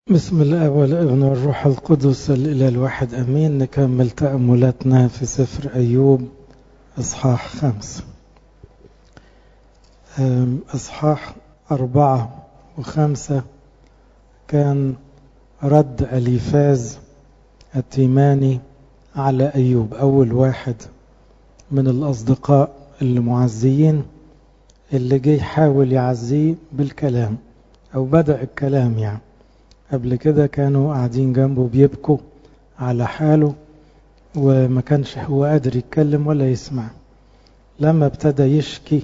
بسم الله والابن والروح القدس الإله الواحد أمين نكمل تأملاتنا في سفر أيوب إصحاح خمس إصحاح أربعة وخمسة كان رد أليفاز التيماني على أيوب أول واحد من الأصدقاء المعزيين اللي جه يحاول يعزيه بالكلام أو بدأ الكلام يعني قبل كده كانوا قاعدين جنبه بيبكوا على حاله وما كانش هو قادر يتكلم ولا يسمع لما ابتدى يشكي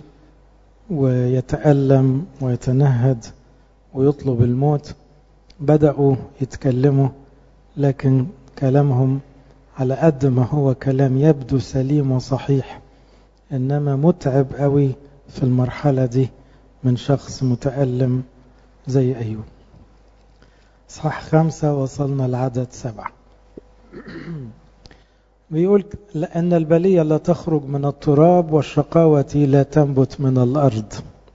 ويتألم ويتنهد ويطلب الموت بدأوا يتكلموا لكن كلامهم على قد ما هو كلام يبدو سليم وصحيح إنما متعب قوي في المرحلة دي من شخص متألم زي أيوب صح خمسة وصلنا لعدد سبعة بيقول لأن البلية لا تخرج من التراب والشقاوة لا تنبت من الأرض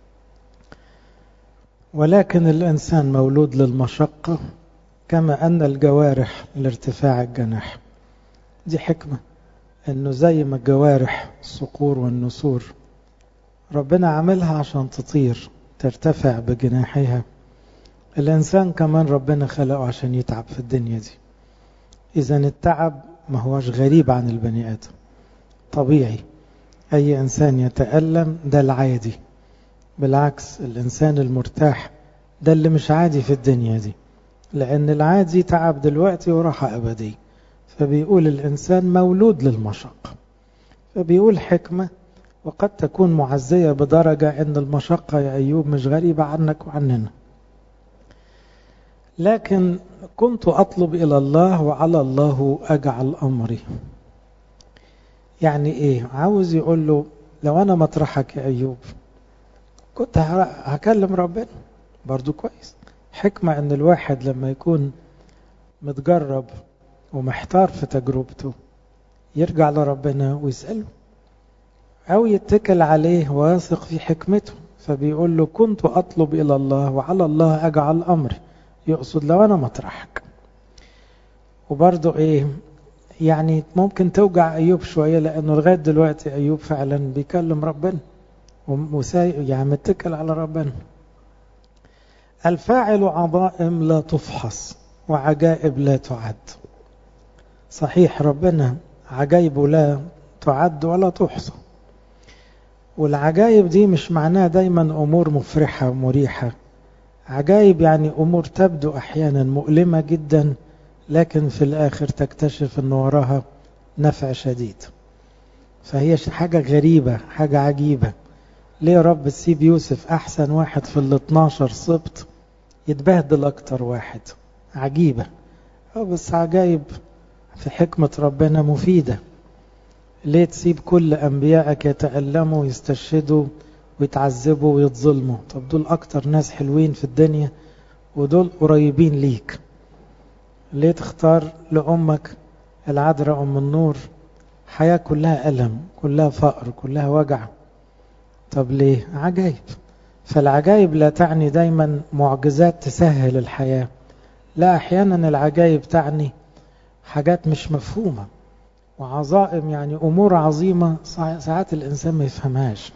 ولكن الإنسان مولود للمشقة كما أن الجوارح لارتفاع الجناح دي حكمة أنه زي ما الجوارح الصقور والنسور ربنا عاملها عشان تطير ترتفع بجناحها الإنسان كمان ربنا خلقه عشان يتعب في الدنيا دي إذا التعب ما هوش غريب عن البني آدم طبيعي أي إنسان يتألم ده العادي بالعكس الإنسان المرتاح ده اللي مش عادي في الدنيا دي لأن العادي تعب دلوقتي وراحة أبدية فبيقول الإنسان مولود للمشقة فبيقول حكمة وقد تكون معزية بدرجة أن المشقة يا أيوب مش غريبة عنك وعننا لكن كنت أطلب إلى الله وعلى الله أجعل أمري يعني إيه عاوز يقول له لو أنا مطرحك يا أيوب كنت هكلم ربنا برضو كويس حكمة أن الواحد لما يكون متجرب ومحتار في تجربته يرجع لربنا ويسأله أو يتكل عليه ويثق في حكمته فبيقول له كنت أطلب إلى الله وعلى الله أجعل أمري يقصد لو أنا مطرحك وبرضه إيه يعني ممكن توجع أيوب شوية لأنه لغاية دلوقتي أيوب فعلا بيكلم ربنا ومساي يعني متكل على ربنا الفاعل عظائم لا تفحص وعجائب لا تعد صحيح ربنا عجائبه لا تعد ولا تحصى والعجائب دي مش معناها دايما أمور مفرحة ومريحة عجائب يعني أمور تبدو أحيانا مؤلمة جدا لكن في الآخر تكتشف أن وراها نفع شديد فهي حاجة غريبة حاجة عجيبة ليه رب تسيب يوسف أحسن واحد في ال 12 سبط يتبهدل أكتر واحد عجيبة أو بس عجائب في حكمة ربنا مفيدة ليه تسيب كل أنبيائك يتألموا ويستشهدوا ويتعذبوا ويتظلموا طب دول أكتر ناس حلوين في الدنيا ودول قريبين ليك ليه تختار لأمك العذراء أم النور حياة كلها ألم كلها فقر كلها وجع طب ليه عجائب فالعجائب لا تعني دايما معجزات تسهل الحياة لا أحيانا العجائب تعني حاجات مش مفهومة وعظائم يعني أمور عظيمة ساعات الإنسان ما يفهمهاش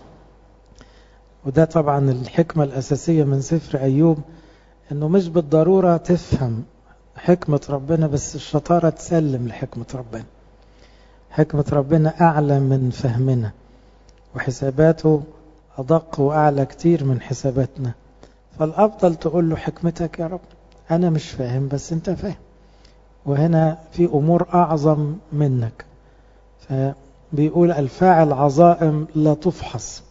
وده طبعا الحكمة الأساسية من سفر أيوب أنه مش بالضرورة تفهم حكمة ربنا بس الشطارة تسلم لحكمة ربنا حكمة ربنا أعلى من فهمنا وحساباته أدق وأعلى كتير من حساباتنا فالأفضل تقول له حكمتك يا رب أنا مش فاهم بس أنت فاهم وهنا في أمور أعظم منك فبيقول الفاعل عظائم لا تفحص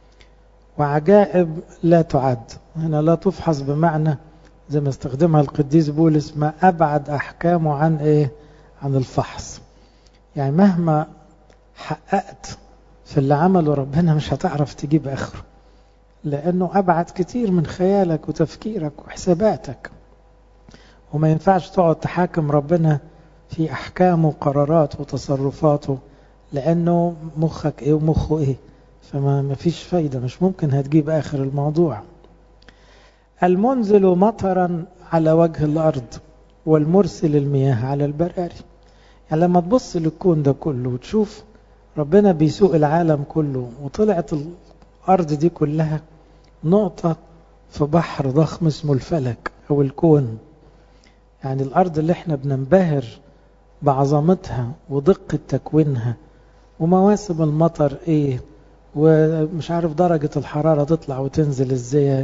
وعجائب لا تعد هنا لا تفحص بمعنى زي ما استخدمها القديس بولس ما أبعد أحكامه عن إيه عن الفحص يعني مهما حققت في اللي عمله ربنا مش هتعرف تجيب آخره لأنه أبعد كتير من خيالك وتفكيرك وحساباتك وما ينفعش تقعد تحاكم ربنا في أحكامه وقراراته وتصرفاته لأنه مخك إيه ومخه إيه فما فيش فايدة مش ممكن هتجيب آخر الموضوع المنزل مطرا على وجه الأرض والمرسل المياه على البراري يعني لما تبص للكون ده كله وتشوف ربنا بيسوق العالم كله وطلعت الأرض دي كلها نقطة في بحر ضخم اسمه الفلك أو الكون يعني الأرض اللي احنا بننبهر بعظمتها ودقة تكوينها ومواسم المطر ايه ومش عارف درجة الحرارة تطلع وتنزل ازاي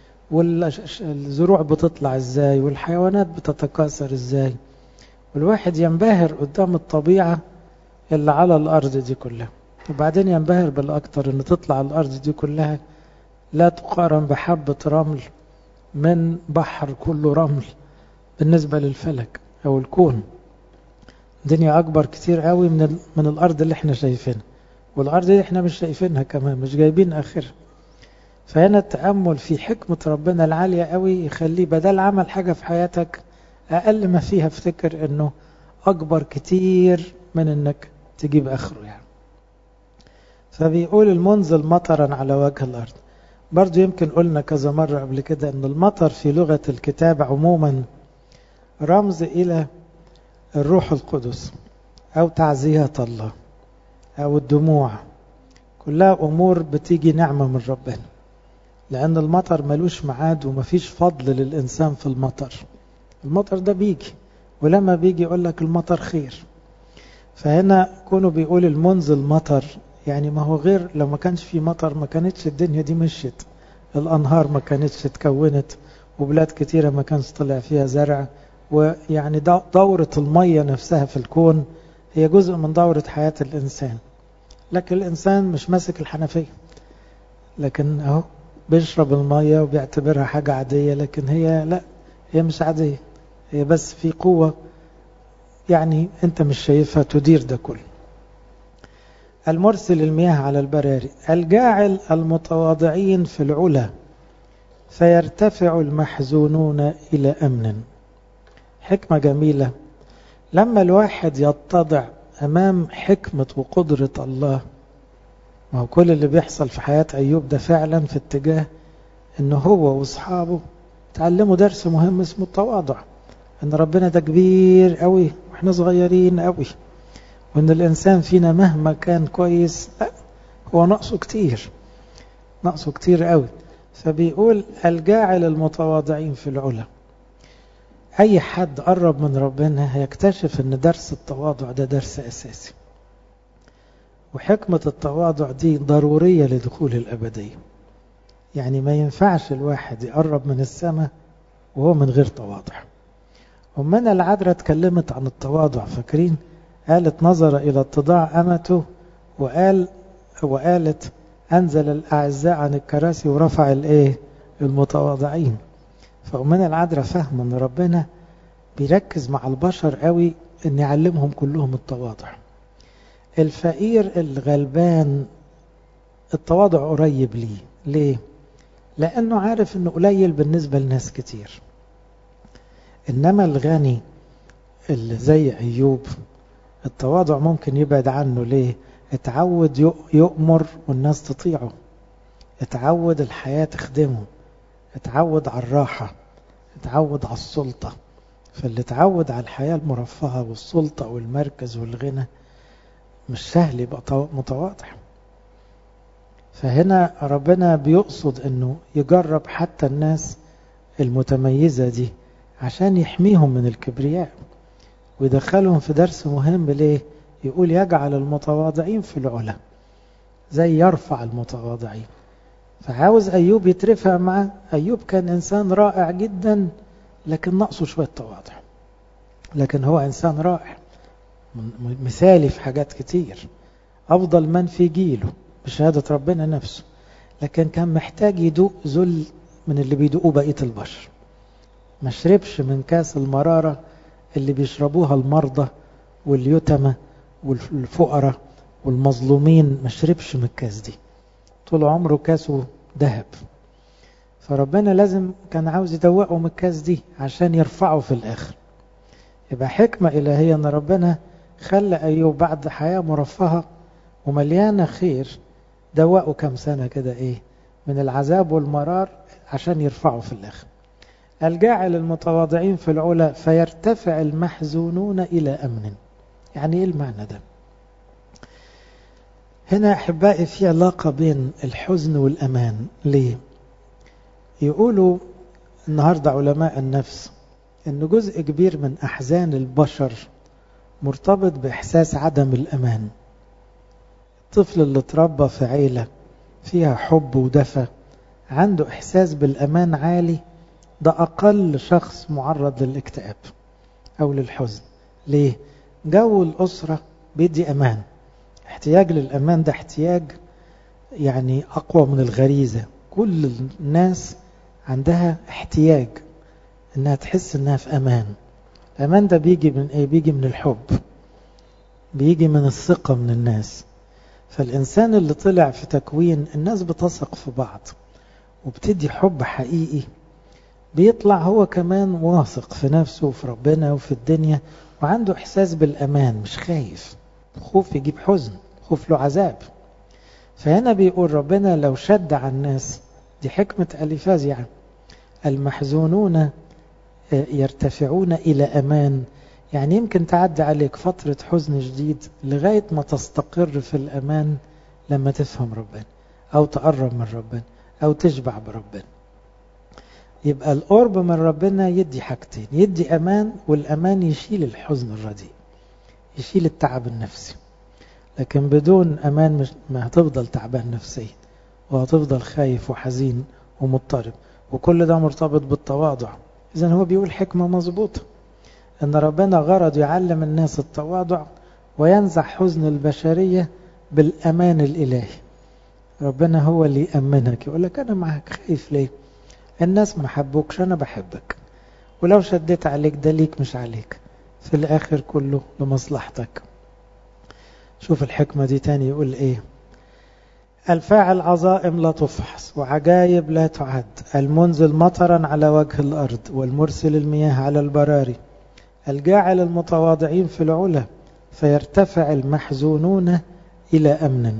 والزروع بتطلع ازاي والحيوانات بتتكاثر ازاي والواحد ينبهر قدام الطبيعة اللي على الأرض دي كلها وبعدين ينبهر بالأكتر ان تطلع الأرض دي كلها لا تقارن بحبة رمل من بحر كله رمل بالنسبة للفلك أو الكون الدنيا أكبر كتير قوي من, من الأرض اللي احنا شايفينها والأرض دي احنا مش شايفينها كمان مش جايبين آخرها فهنا التأمل في حكمة ربنا العالية قوي يخليه بدل عمل حاجة في حياتك أقل ما فيها افتكر أنه أكبر كتير من أنك تجيب آخره يعني فبيقول المنزل مطرا على وجه الأرض برضو يمكن قلنا كذا مرة قبل كده أن المطر في لغة الكتاب عموما رمز إلى الروح القدس أو تعزيات الله أو الدموع كلها أمور بتيجي نعمة من ربنا لأن المطر ملوش معاد ومفيش فضل للإنسان في المطر المطر ده بيجي ولما بيجي يقول لك المطر خير فهنا كونه بيقول المنزل مطر يعني ما هو غير لو ما كانش في مطر ما كانتش الدنيا دي مشيت الأنهار ما كانتش اتكونت وبلاد كتيرة ما كانش طلع فيها زرع ويعني دورة المية نفسها في الكون هي جزء من دورة حياة الإنسان لكن الإنسان مش ماسك الحنفية لكن أهو بيشرب المية وبيعتبرها حاجة عادية لكن هي لا هي مش عادية هي بس في قوة يعني أنت مش شايفها تدير ده كله المرسل المياه على البراري الجاعل المتواضعين في العلا فيرتفع المحزونون إلى أمن حكمة جميلة لما الواحد يتضع أمام حكمة وقدرة الله ما هو كل اللي بيحصل في حياة أيوب ده فعلا في اتجاه إن هو وأصحابه تعلموا درس مهم اسمه التواضع إن ربنا ده كبير قوي وإحنا صغيرين قوي وإن الإنسان فينا مهما كان كويس لا هو نقصه كتير نقصه كتير قوي فبيقول الجاعل المتواضعين في العلا أي حد قرب من ربنا هيكتشف أن درس التواضع ده درس أساسي وحكمة التواضع دي ضرورية لدخول الأبدية يعني ما ينفعش الواحد يقرب من السماء وهو من غير تواضع ومن العذراء اتكلمت عن التواضع فاكرين قالت نظر إلى اتضاع أمته وقال وقالت أنزل الأعزاء عن الكراسي ورفع الإيه المتواضعين فأمنا العذراء فاهمة أن ربنا بيركز مع البشر قوي أن يعلمهم كلهم التواضع الفقير الغلبان التواضع قريب ليه ليه؟ لأنه عارف أنه قليل بالنسبة لناس كتير إنما الغني اللي زي أيوب التواضع ممكن يبعد عنه ليه؟ اتعود يؤمر والناس تطيعه اتعود الحياة تخدمه اتعود على الراحة اتعود على السلطة فاللي اتعود على الحياة المرفهة والسلطة والمركز والغنى مش سهل يبقى متواضع فهنا ربنا بيقصد انه يجرب حتى الناس المتميزة دي عشان يحميهم من الكبرياء ويدخلهم في درس مهم ليه يقول يجعل المتواضعين في العلا زي يرفع المتواضعين فعاوز أيوب يترفع معه أيوب كان إنسان رائع جدا لكن نقصه شوية تواضع لكن هو إنسان رائع مثالي في حاجات كتير أفضل من في جيله بشهادة ربنا نفسه لكن كان محتاج يدوق ذل من اللي بيدوقوه بقية البشر ما شربش من كاس المرارة اللي بيشربوها المرضى واليتمة والفقراء والمظلومين ما شربش من الكاس دي طول عمره كاسه ذهب فربنا لازم كان عاوز يدوقه من الكاس دي عشان يرفعه في الآخر يبقى حكمة إلهية أن ربنا خلى أيوب بعد حياة مرفهة ومليانة خير دوقه كم سنة كده إيه من العذاب والمرار عشان يرفعه في الآخر الجاعل المتواضعين في العلا فيرتفع المحزونون إلى أمن يعني إيه المعنى ده هنا أحبائي في علاقة بين الحزن والأمان ليه يقولوا النهاردة علماء النفس أن جزء كبير من أحزان البشر مرتبط بإحساس عدم الأمان الطفل اللي اتربى في عيلة فيها حب ودفى عنده إحساس بالأمان عالي ده أقل شخص معرض للاكتئاب أو للحزن ليه؟ جو الأسرة بيدي أمان احتياج للأمان ده احتياج يعني أقوى من الغريزة كل الناس عندها احتياج انها تحس انها في امان الامان ده بيجي من ايه بيجي من الحب بيجي من الثقة من الناس فالانسان اللي طلع في تكوين الناس بتثق في بعض وبتدي حب حقيقي بيطلع هو كمان واثق في نفسه وفي ربنا وفي الدنيا وعنده احساس بالامان مش خايف خوف يجيب حزن خوف له عذاب فهنا بيقول ربنا لو شد على الناس دي حكمة أليفاز يعني المحزونون يرتفعون إلى أمان يعني يمكن تعدي عليك فترة حزن شديد لغاية ما تستقر في الأمان لما تفهم ربنا أو تقرب من ربنا أو تشبع بربنا يبقى القرب من ربنا يدي حاجتين يدي أمان والأمان يشيل الحزن الرديء يشيل التعب النفسي لكن بدون أمان مش ما هتفضل تعبان نفسيا وهتفضل خايف وحزين ومضطرب وكل ده مرتبط بالتواضع إذا هو بيقول حكمة مظبوطة أن ربنا غرض يعلم الناس التواضع وينزع حزن البشرية بالأمان الإلهي ربنا هو اللي يأمنك يقول لك أنا معك خايف ليه الناس ما حبوكش أنا بحبك ولو شديت عليك ده ليك مش عليك في الآخر كله لمصلحتك شوف الحكمة دي تاني يقول إيه الفاعل عظائم لا تفحص وعجائب لا تعد المنزل مطرا على وجه الأرض والمرسل المياه على البراري الجاعل المتواضعين في العلا فيرتفع المحزونون إلى أمن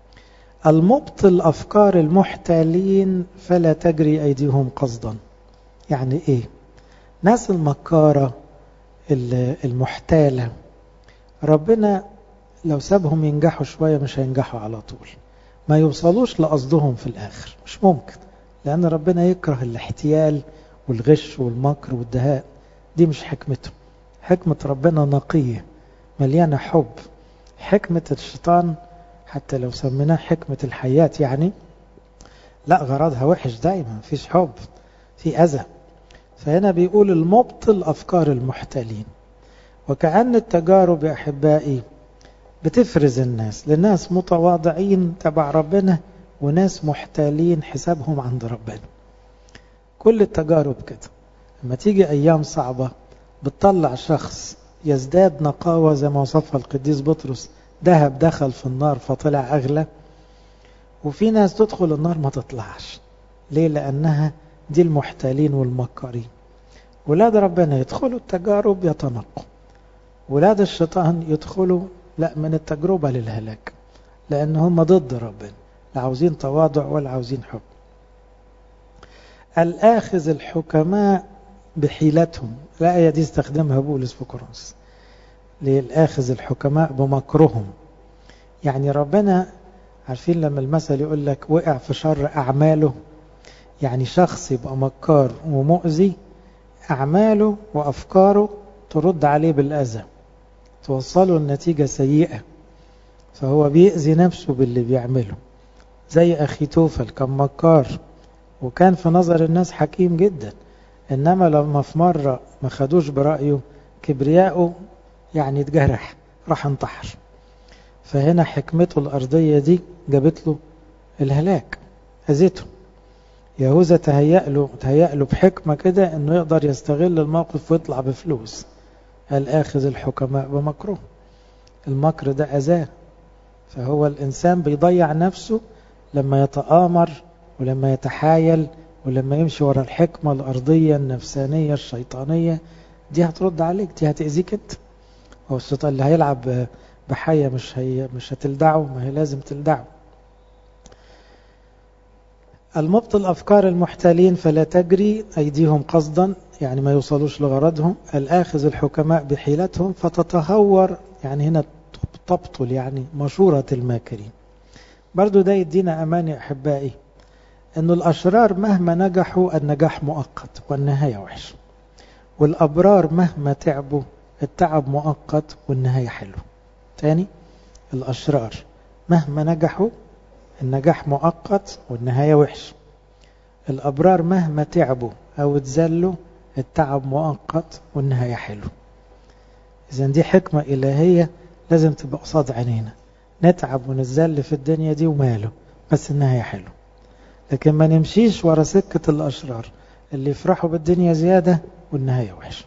المبطل أفكار المحتالين فلا تجري أيديهم قصدا يعني إيه ناس المكارة المحتالة ربنا لو سابهم ينجحوا شوية مش هينجحوا على طول ما يوصلوش لقصدهم في الآخر مش ممكن لأن ربنا يكره الاحتيال والغش والمكر والدهاء دي مش حكمته حكمة ربنا نقية مليانة حب حكمة الشيطان حتى لو سميناه حكمة الحياة يعني لا غرضها وحش دايما فيش حب في أذى فهنا بيقول المبطل أفكار المحتالين وكأن التجارب يا أحبائي بتفرز الناس لناس متواضعين تبع ربنا وناس محتالين حسابهم عند ربنا كل التجارب كده لما تيجي أيام صعبة بتطلع شخص يزداد نقاوة زي ما وصفها القديس بطرس ذهب دخل في النار فطلع أغلى وفي ناس تدخل النار ما تطلعش ليه لأنها دي المحتالين والمكارين ولاد ربنا يدخلوا التجارب يتنقوا ولاد الشيطان يدخلوا لا من التجربة للهلاك لأن هم ضد ربنا لا عاوزين تواضع ولا عاوزين حب الآخذ الحكماء بحيلتهم الآية دي استخدمها بولس في كورنثوس للآخذ الحكماء بمكرهم يعني ربنا عارفين لما المثل يقول لك وقع في شر أعماله يعني شخص يبقى مكار ومؤذي أعماله وأفكاره ترد عليه بالأذى توصله النتيجة سيئة فهو بيأذي نفسه باللي بيعمله زي أخي توفل كان مكار وكان في نظر الناس حكيم جدا إنما لما في مرة ما خدوش برأيه كبرياءه يعني اتجرح راح انتحر فهنا حكمته الأرضية دي جابت له الهلاك أذته يهوذا تهيأ له تهيأ له بحكمة كده إنه يقدر يستغل الموقف ويطلع بفلوس قال آخذ الحكماء بمكره المكر ده أذاه فهو الإنسان بيضيع نفسه لما يتآمر ولما يتحايل ولما يمشي ورا الحكمة الأرضية النفسانية الشيطانية دي هترد عليك دي هتأذيك انت هو الشيطان اللي هيلعب بحية مش هي مش هتلدعه ما هي لازم تلدعه المبطل أفكار المحتالين فلا تجري أيديهم قصدا يعني ما يوصلوش لغرضهم الآخذ الحكماء بحيلتهم فتتهور يعني هنا تبطل يعني مشورة الماكرين برضو ده يدينا أمان يا أحبائي أن الأشرار مهما نجحوا النجاح مؤقت والنهاية وحش والأبرار مهما تعبوا التعب مؤقت والنهاية حلو تاني الأشرار مهما نجحوا النجاح مؤقت والنهاية وحش الأبرار مهما تعبوا أو اتذلوا التعب مؤقت والنهاية حلو إذا دي حكمة إلهية لازم تبقى قصاد عينينا نتعب ونتذل في الدنيا دي وماله بس النهاية حلو لكن ما نمشيش ورا سكة الأشرار اللي يفرحوا بالدنيا زيادة والنهاية وحشة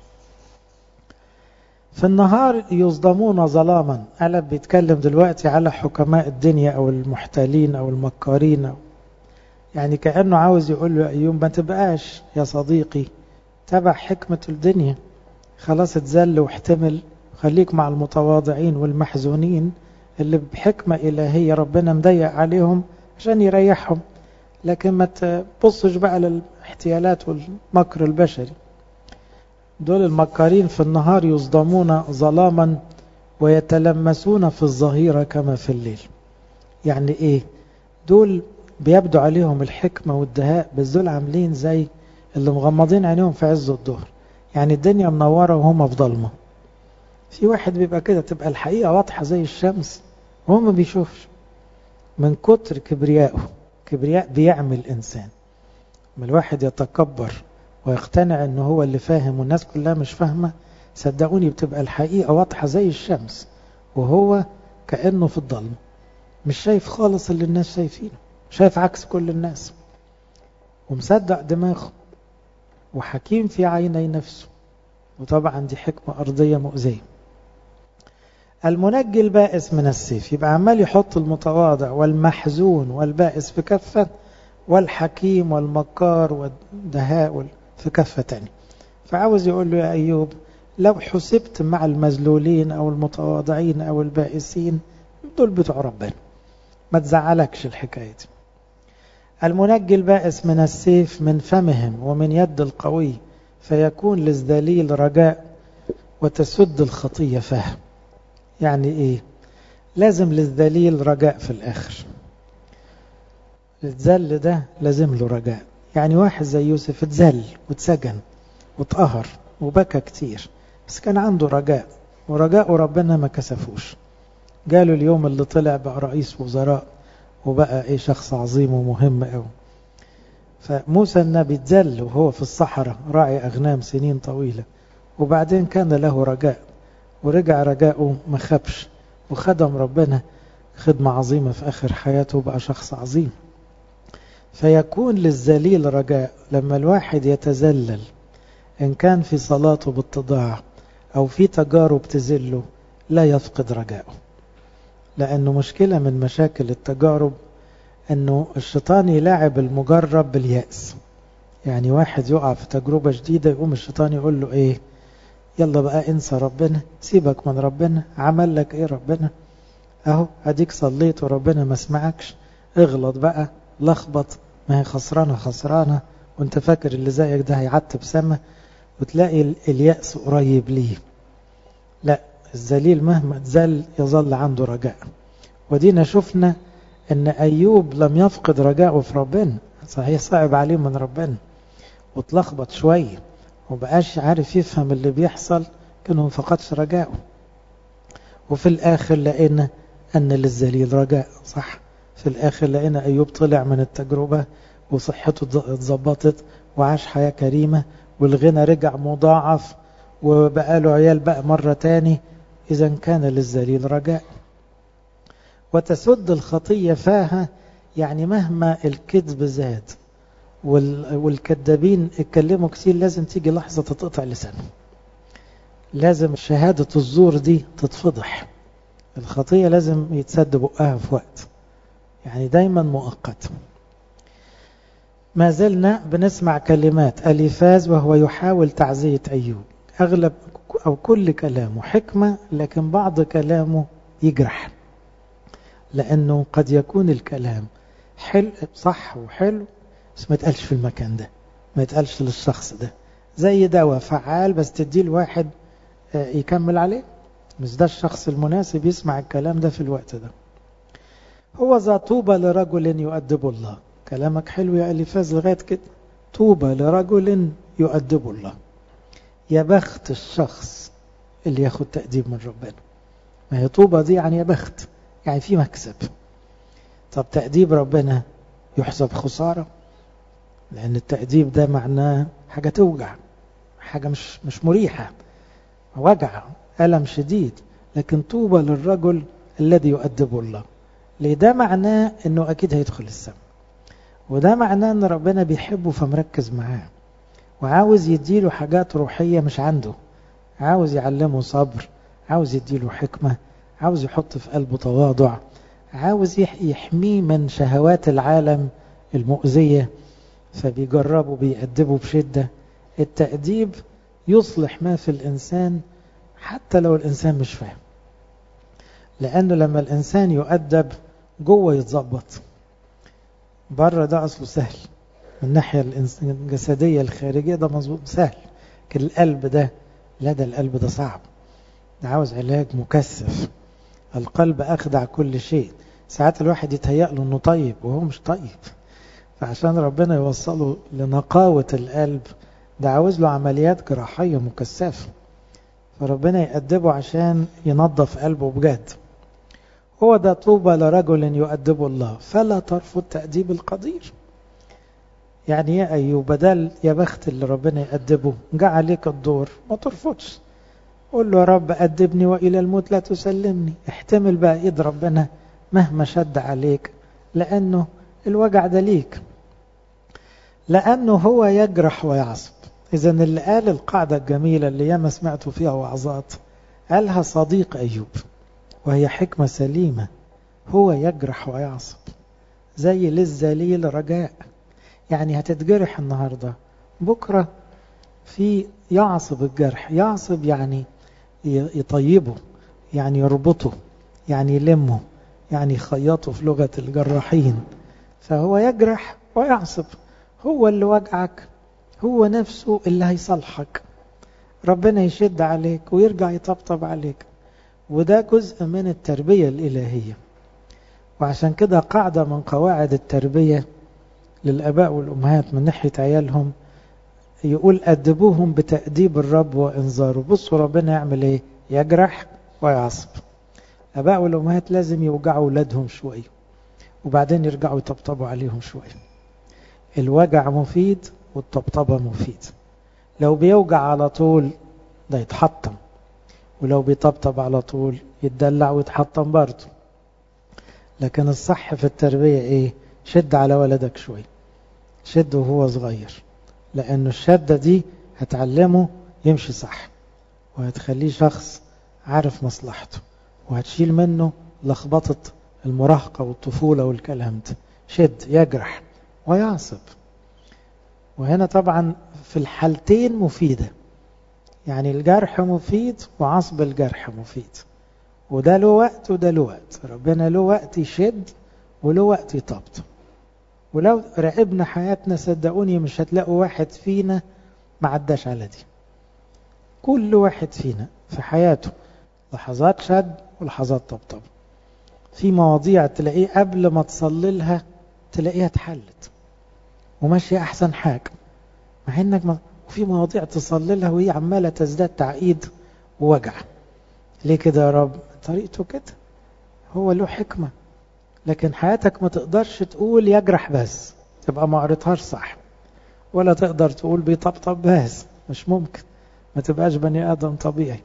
في النهار يصدمون ظلاما أنا بيتكلم دلوقتي على حكماء الدنيا أو المحتالين أو المكارين أو يعني كأنه عاوز يقول له أيوم ما تبقاش يا صديقي تبع حكمة الدنيا خلاص اتذل واحتمل خليك مع المتواضعين والمحزونين اللي بحكمة إلهية ربنا مضيق عليهم عشان يريحهم لكن ما تبصش بقى للاحتيالات والمكر البشري دول المكارين في النهار يصدمون ظلاما ويتلمسون في الظهيرة كما في الليل يعني ايه دول بيبدو عليهم الحكمة والدهاء بس دول عاملين زي اللي مغمضين عينيهم في عز الظهر يعني الدنيا منورة وهم في ضلمة في واحد بيبقى كده تبقى الحقيقة واضحة زي الشمس وهو ما بيشوفش من كتر كبريائه كبرياء بيعمل إنسان ما الواحد يتكبر ويقتنع أنه هو اللي فاهم والناس كلها مش فاهمة صدقوني بتبقى الحقيقة واضحة زي الشمس وهو كأنه في الضلمة مش شايف خالص اللي الناس شايفينه شايف عكس كل الناس ومصدق دماغه وحكيم في عيني نفسه وطبعا دي حكمة أرضية مؤذية المنجي البائس من السيف يبقى عمال يحط المتواضع والمحزون والبائس في كفة والحكيم والمكار والدهاء في كفة تانية فعاوز يقول له يا أيوب لو حسبت مع المذلولين أو المتواضعين أو البائسين دول بتوع ربنا ما تزعلكش الحكاية دي المنجي البائس من السيف من فمهم ومن يد القوي فيكون للذليل رجاء وتسد الخطية فهم يعني ايه لازم للذليل رجاء في الاخر الذل ده لازم له رجاء يعني واحد زي يوسف اتذل واتسجن واتقهر وبكى كتير بس كان عنده رجاء ورجاءه ربنا ما كسفوش جاله اليوم اللي طلع بقى رئيس وزراء وبقى ايه شخص عظيم ومهم قوي فموسى النبي اتذل وهو في الصحراء راعي أغنام سنين طويلة وبعدين كان له رجاء ورجع رجاؤه ما خبش وخدم ربنا خدمة عظيمة في آخر حياته بقى شخص عظيم فيكون للذليل رجاء لما الواحد يتذلل إن كان في صلاته باتضاع أو في تجارب تزله لا يفقد رجاءه لأنه مشكلة من مشاكل التجارب أنه الشيطان يلاعب المجرب باليأس يعني واحد يقع في تجربة جديدة يقوم الشيطان يقول له إيه يلا بقى انسى ربنا سيبك من ربنا عمل لك إيه ربنا أهو أديك صليت وربنا ما سمعكش اغلط بقى لخبط ما هي خسرانة خسرانة وانت فاكر اللي زيك ده هيعتب سما وتلاقي اليأس قريب ليه لا الذليل مهما تزل يظل عنده رجاء ودينا شفنا ان ايوب لم يفقد رجاءه في ربنا صحيح صعب عليه من ربنا واتلخبط شويه وبقاش عارف يفهم اللي بيحصل كانه ما فقدش رجاءه وفي الاخر لقينا ان للذليل رجاء صح في الاخر لقينا ايوب طلع من التجربه وصحته اتظبطت وعاش حياه كريمه والغنى رجع مضاعف وبقى له عيال بقى مره تاني اذا كان للذليل رجاء وتسد الخطية فاها يعني مهما الكذب زاد والكذابين اتكلموا كتير لازم تيجي لحظة تتقطع لسانهم لازم شهادة الزور دي تتفضح الخطية لازم يتسد بقها في وقت يعني دايما مؤقت ما زلنا بنسمع كلمات أليفاز وهو يحاول تعزية أيوب أغلب أو كل كلامه حكمة لكن بعض كلامه يجرح لأنه قد يكون الكلام حلو صح وحلو بس ما يتقالش في المكان ده ما يتقالش للشخص ده زي دواء فعال بس تديه لواحد يكمل عليه مش ده الشخص المناسب يسمع الكلام ده في الوقت ده هو ذا طوبى لرجل يؤدب الله كلامك حلو يا أليفاز لغاية كده طوبى لرجل يؤدب الله يا بخت الشخص اللي ياخد تأديب من ربنا ما هي طوبى دي يعني يا بخت يعني في مكسب طب تأديب ربنا يحسب خسارة لأن التأديب ده معناه حاجة توجع حاجة مش مش مريحة وجع ألم شديد لكن طوبى للرجل الذي يؤدب الله ليه ده معناه انه اكيد هيدخل السماء وده معناه ان ربنا بيحبه فمركز معاه وعاوز يديله حاجات روحية مش عنده عاوز يعلمه صبر عاوز يديله حكمة عاوز يحط في قلبه تواضع عاوز يحميه من شهوات العالم المؤذية فبيجربه بيأدبه بشدة التأديب يصلح ما في الإنسان حتى لو الإنسان مش فاهم لأنه لما الإنسان يؤدب جوه يتظبط بره ده أصله سهل من الناحية الجسدية الخارجية ده مظبوط سهل لكن القلب ده لا ده القلب ده صعب ده عاوز علاج مكثف القلب أخدع كل شيء ساعات الواحد يتهيأ له أنه طيب وهو مش طيب فعشان ربنا يوصله لنقاوة القلب ده عاوز له عمليات جراحية مكثفة فربنا يأدبه عشان ينظف قلبه بجد هو ده طوبى لرجل يؤدب الله فلا ترفض تأديب القدير يعني يا أيوب بدل يا بخت اللي ربنا يأدبه جاء عليك الدور ما ترفضش قول له يا رب أدبني وإلى الموت لا تسلمني احتمل بقى إيد ربنا مهما شد عليك لأنه الوجع ده ليك لأنه هو يجرح ويعصب إذا اللي قال القاعدة الجميلة اللي ياما سمعتوا فيها وعظات قالها صديق أيوب وهي حكمة سليمة هو يجرح ويعصب زي للذليل رجاء يعني هتتجرح النهاردة بكرة في يعصب الجرح يعصب يعني يطيبه يعني يربطه يعني يلمه يعني يخيطه في لغة الجراحين فهو يجرح ويعصب هو اللي وجعك هو نفسه اللي هيصلحك ربنا يشد عليك ويرجع يطبطب عليك وده جزء من التربية الإلهية وعشان كده قاعدة من قواعد التربية للأباء والأمهات من ناحية عيالهم يقول أدبوهم بتأديب الرب وإنذاره بصوا ربنا يعمل إيه يجرح ويعصب أباء والأمهات لازم يوجعوا أولادهم شوية وبعدين يرجعوا يطبطبوا عليهم شوية الوجع مفيد والطبطبة مفيد لو بيوجع على طول ده يتحطم ولو بيطبطب على طول يتدلع ويتحطم برضه لكن الصح في التربية ايه شد على ولدك شوي شد وهو صغير لأن الشدة دي هتعلمه يمشي صح وهتخليه شخص عارف مصلحته وهتشيل منه لخبطة المراهقة والطفولة والكلام ده شد يجرح ويعصب وهنا طبعا في الحالتين مفيدة يعني الجرح مفيد وعصب الجرح مفيد وده له وقت وده له وقت ربنا له وقت يشد وله وقت يطبطب ولو راقبنا حياتنا صدقوني مش هتلاقوا واحد فينا ما عداش على دي كل واحد فينا في حياته لحظات شد ولحظات طبطب في مواضيع تلاقيه قبل ما تصلي لها تلاقيها اتحلت وماشية أحسن حاجة مع إنك ما وفي مواضيع تصلي لها وهي عمالة تزداد تعقيد ووجع ليه كده يا رب طريقته كده هو له حكمة لكن حياتك ما تقدرش تقول يجرح بس تبقى ما قريتهاش صح ولا تقدر تقول بيطبطب بس مش ممكن ما تبقاش بني آدم طبيعي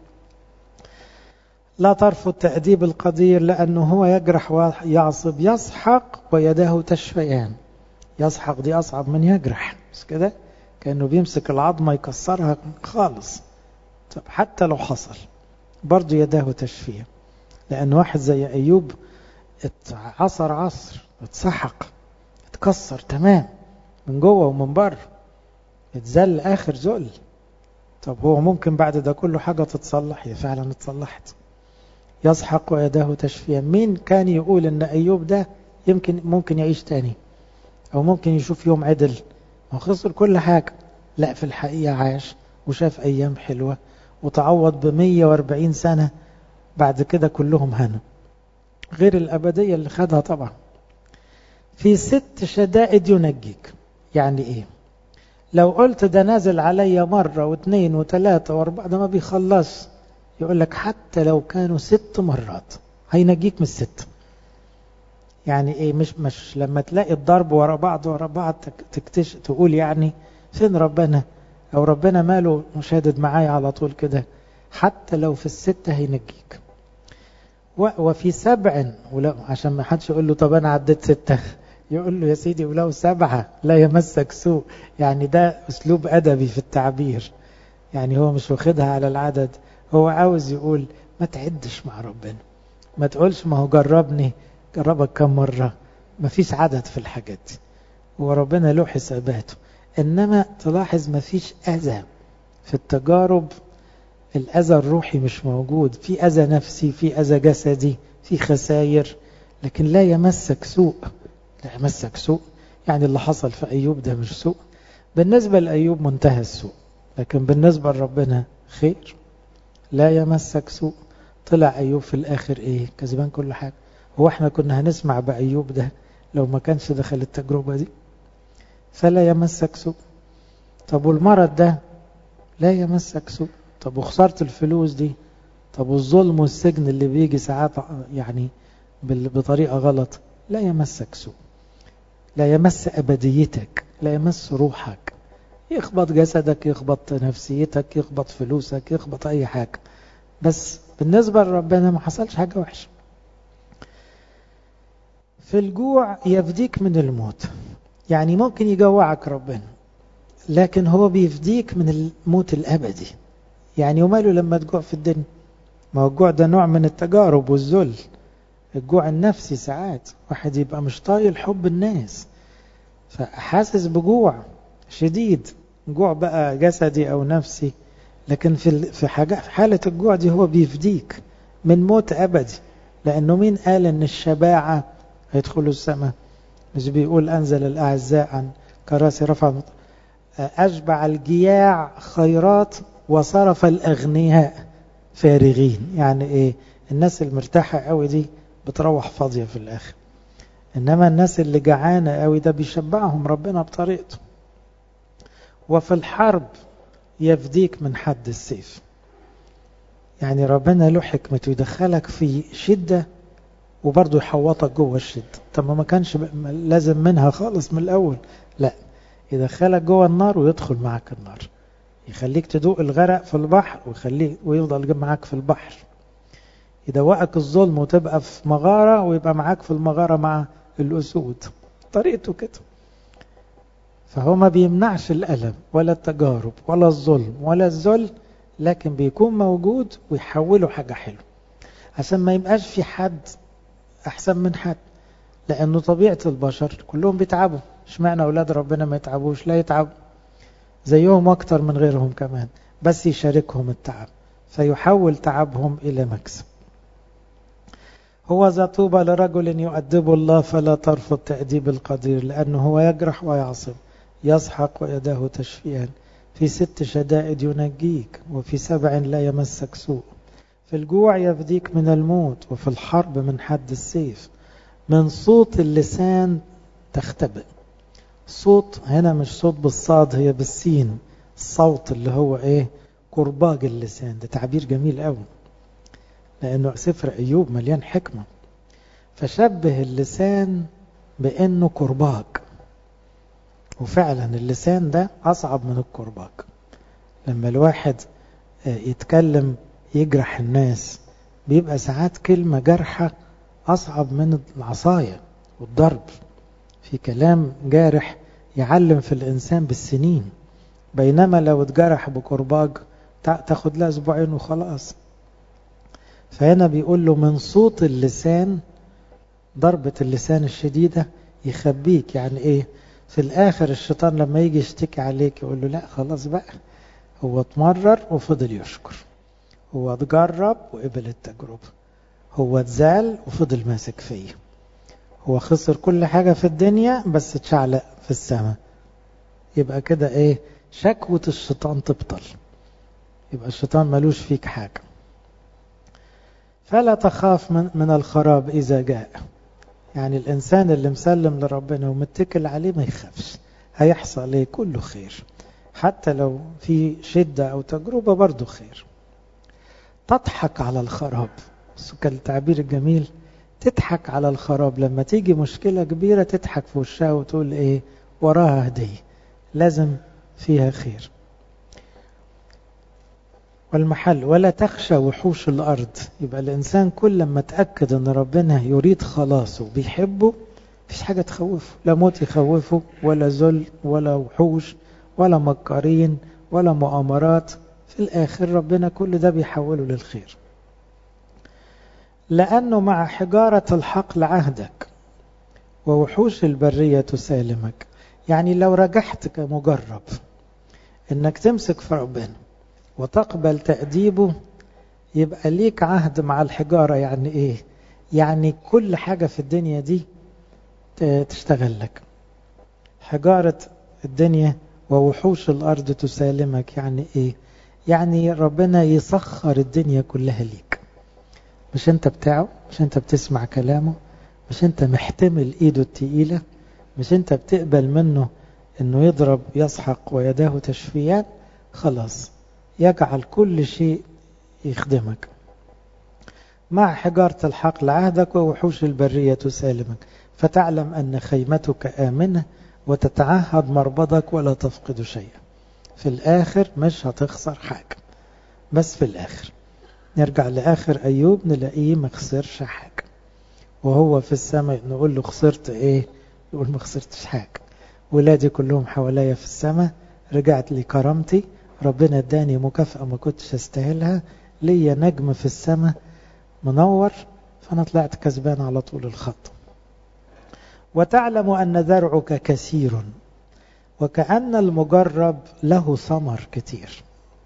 لا ترفض تأديب القدير لأنه هو يجرح ويعصب يسحق ويداه تشفيان يسحق دي أصعب من يجرح بس كده كأنه بيمسك العظمة يكسرها خالص طب حتى لو حصل برضه يداه تشفيه لأن واحد زي أيوب اتعصر عصر اتسحق اتكسر تمام من جوه ومن بره اتذل آخر ذل طب هو ممكن بعد ده كله حاجة تتصلح هي فعلا اتصلحت يسحق ويداه تشفيا مين كان يقول ان أيوب ده يمكن ممكن يعيش تاني أو ممكن يشوف يوم عدل ما خسر كل حاجة لا في الحقيقة عاش وشاف أيام حلوة وتعوض ب 140 سنة بعد كده كلهم هنا غير الأبدية اللي خدها طبعا في ست شدائد ينجيك يعني إيه لو قلت ده نازل عليا مرة واثنين وثلاثة واربعة ده ما بيخلص يقول لك حتى لو كانوا ست مرات هينجيك من الست يعني ايه مش مش لما تلاقي الضرب ورا بعض ورا بعض تكتش تقول يعني فين ربنا او ربنا ماله مشاهد معايا على طول كده حتى لو في الستة هينجيك وفي سبع ولو عشان ما حدش يقول له طب انا عديت ستة يقول له يا سيدي ولو سبعة لا يمسك سوء يعني ده اسلوب ادبي في التعبير يعني هو مش واخدها على العدد هو عاوز يقول ما تعدش مع ربنا ما تقولش ما هو جربني جربك كم مرة ما فيش عدد في الحاجات دي وربنا له حساباته إنما تلاحظ ما فيش أذى في التجارب الأذى الروحي مش موجود في أذى نفسي في أذى جسدي في خسائر لكن لا يمسك سوء لا يمسك سوء يعني اللي حصل في أيوب ده مش سوء بالنسبة لأيوب منتهى السوء لكن بالنسبة لربنا خير لا يمسك سوء طلع أيوب في الآخر إيه كسبان كل حاجة هو احنا كنا هنسمع بأيوب ده لو ما كانش دخل التجربة دي فلا يمسك سوء طب والمرض ده لا يمسك سوء طب وخسارة الفلوس دي طب والظلم والسجن اللي بيجي ساعات يعني بطريقة غلط لا يمسك سوء لا يمس أبديتك لا يمس روحك يخبط جسدك يخبط نفسيتك يخبط فلوسك يخبط أي حاجة بس بالنسبة لربنا ما حصلش حاجة وحشة في الجوع يفديك من الموت يعني ممكن يجوعك ربنا لكن هو بيفديك من الموت الأبدي يعني وماله لما تجوع في الدنيا ما هو الجوع ده نوع من التجارب والذل الجوع النفسي ساعات واحد يبقى مش طايل حب الناس فحاسس بجوع شديد جوع بقى جسدي أو نفسي لكن في في حاجة في حالة الجوع دي هو بيفديك من موت أبدي لأنه مين قال إن الشباعة هيدخلوا السماء مش بيقول أنزل الأعزاء عن كراسي رفع أشبع الجياع خيرات وصرف الأغنياء فارغين يعني إيه الناس المرتاحة قوي دي بتروح فاضية في الآخر إنما الناس اللي جعانة قوي ده بيشبعهم ربنا بطريقته وفي الحرب يفديك من حد السيف يعني ربنا له حكمته يدخلك في شدة وبرضه يحوطك جوه الشدة طب ما كانش لازم منها خالص من الأول لا يدخلك جوه النار ويدخل معك النار يخليك تدوق الغرق في البحر ويخليك ويفضل معاك في البحر يدوقك الظلم وتبقى في مغارة ويبقى معاك في المغارة مع الأسود طريقته كده فهو ما بيمنعش الألم ولا التجارب ولا الظلم ولا الذل لكن بيكون موجود ويحوله حاجة حلوة عشان ما يبقاش في حد أحسن من حد لأنه طبيعة البشر كلهم بيتعبوا اشمعنى أولاد ربنا ما يتعبوش لا يتعبوا زيهم أكتر من غيرهم كمان بس يشاركهم التعب فيحول تعبهم إلى مكسب هو ذا طوبى لرجل يؤدب الله فلا ترفض تأديب القدير لأنه هو يجرح ويعصم يسحق ويداه تشفيان في ست شدائد ينجيك وفي سبع لا يمسك سوء في الجوع يفديك من الموت وفي الحرب من حد السيف من صوت اللسان تختبئ صوت هنا مش صوت بالصاد هي بالسين الصوت اللي هو ايه كرباج اللسان ده تعبير جميل قوي لانه سفر ايوب مليان حكمه فشبه اللسان بانه كرباج وفعلا اللسان ده اصعب من الكرباج لما الواحد يتكلم يجرح الناس بيبقى ساعات كلمة جرحة أصعب من العصاية والضرب في كلام جارح يعلم في الإنسان بالسنين بينما لو اتجرح بكرباج تاخد لها أسبوعين وخلاص فهنا بيقول له من صوت اللسان ضربة اللسان الشديدة يخبيك يعني ايه في الاخر الشيطان لما يجي يشتكي عليك يقول له لا خلاص بقى هو اتمرر وفضل يشكر هو اتجرب وقبل التجربة هو اتزال وفضل ماسك فيه هو خسر كل حاجة في الدنيا بس اتشعلق في السماء يبقى كده ايه شكوة الشيطان تبطل يبقى الشيطان ملوش فيك حاجة فلا تخاف من, من الخراب إذا جاء يعني الإنسان اللي مسلم لربنا ومتكل عليه ما يخافش هيحصل ايه كله خير حتى لو في شدة أو تجربة برضه خير تضحك على الخراب كان التعبير الجميل تضحك على الخراب لما تيجي مشكلة كبيرة تضحك في وشها وتقول ايه وراها هدية لازم فيها خير والمحل ولا تخشى وحوش الأرض يبقى الإنسان كل لما تأكد أن ربنا يريد خلاصه بيحبه مفيش حاجة تخوفه لا موت يخوفه ولا ذل ولا وحوش ولا مكارين ولا مؤامرات في الآخر ربنا كل ده بيحوله للخير لأنه مع حجارة الحقل عهدك ووحوش البرية تسالمك يعني لو رجحت كمجرب انك تمسك في ربنا وتقبل تأديبه يبقى ليك عهد مع الحجارة يعني ايه يعني كل حاجة في الدنيا دي تشتغل لك حجارة الدنيا ووحوش الأرض تسالمك يعني ايه يعني ربنا يسخر الدنيا كلها ليك مش انت بتاعه مش انت بتسمع كلامه مش انت محتمل ايده التقيلة مش انت بتقبل منه انه يضرب يسحق ويداه تشفيان خلاص يجعل كل شيء يخدمك مع حجارة الحقل عهدك ووحوش البرية تسالمك فتعلم أن خيمتك آمنة وتتعهد مربضك ولا تفقد شيئا في الآخر مش هتخسر حاجة بس في الآخر نرجع لآخر أيوب نلاقيه ما خسرش حاجة وهو في السماء نقول له خسرت إيه يقول ما خسرتش حاجة ولادي كلهم حواليا في السماء رجعت لي كرامتي ربنا اداني مكافأة ما كنتش استاهلها ليا نجم في السماء منور فأنا طلعت كسبان على طول الخط وتعلم أن ذرعك كثير وكأن المجرب له ثمر كتير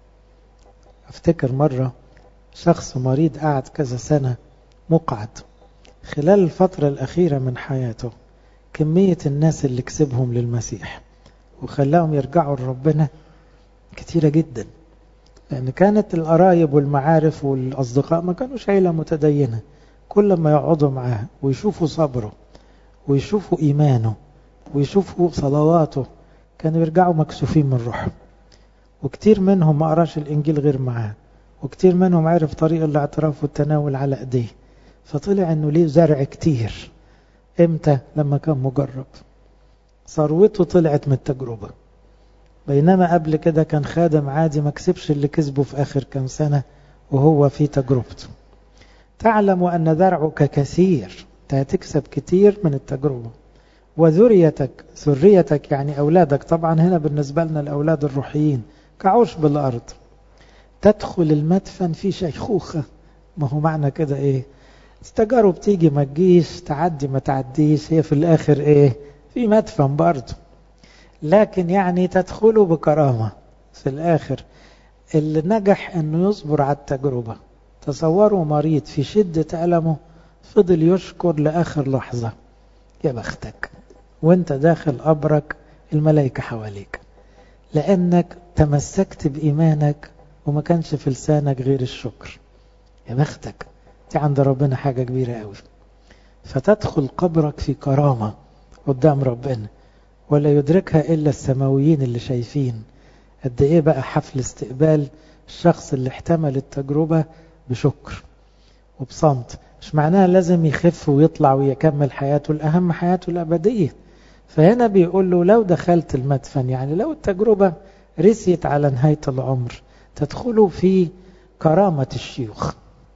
افتكر مرة شخص مريض قعد كذا سنة مقعد خلال الفترة الأخيرة من حياته كمية الناس اللي كسبهم للمسيح وخلاهم يرجعوا لربنا كتيرة جدا لأن كانت القرايب والمعارف والأصدقاء ما كانوش عيلة متدينة كل ما يقعدوا معاه ويشوفوا صبره ويشوفوا إيمانه ويشوفوا صلواته كانوا يرجعوا مكسوفين من روحهم وكتير منهم ما قراش الإنجيل غير معاه وكتير منهم عرف طريق الاعتراف والتناول على ايديه فطلع انه ليه زرع كتير امتى لما كان مجرب ثروته طلعت من التجربة بينما قبل كده كان خادم عادي ما كسبش اللي كسبه في آخر كام سنة وهو في تجربته تعلم أن ذرعك كثير هتكسب كتير من التجربة وذريتك ذريتك يعني أولادك طبعا هنا بالنسبة لنا الأولاد الروحيين كعشب الأرض تدخل المدفن في شيخوخة ما هو معنى كده ايه التجارب تيجي ما تجيش تعدي ما تعديش هي في الاخر ايه في مدفن برضه لكن يعني تدخله بكرامة في الاخر اللي نجح انه يصبر على التجربة تصوروا مريض في شدة ألمه فضل يشكر لآخر لحظة يا بختك وانت داخل قبرك الملائكة حواليك لأنك تمسكت بإيمانك وما كانش في لسانك غير الشكر يا بختك دي عند ربنا حاجة كبيرة قوي فتدخل قبرك في كرامة قدام ربنا ولا يدركها إلا السماويين اللي شايفين قد إيه بقى حفل استقبال الشخص اللي احتمل التجربة بشكر وبصمت مش معناها لازم يخف ويطلع ويكمل حياته الأهم حياته الأبدية فهنا بيقول له لو دخلت المدفن يعني لو التجربة رسيت على نهاية العمر تدخلوا في كرامة الشيوخ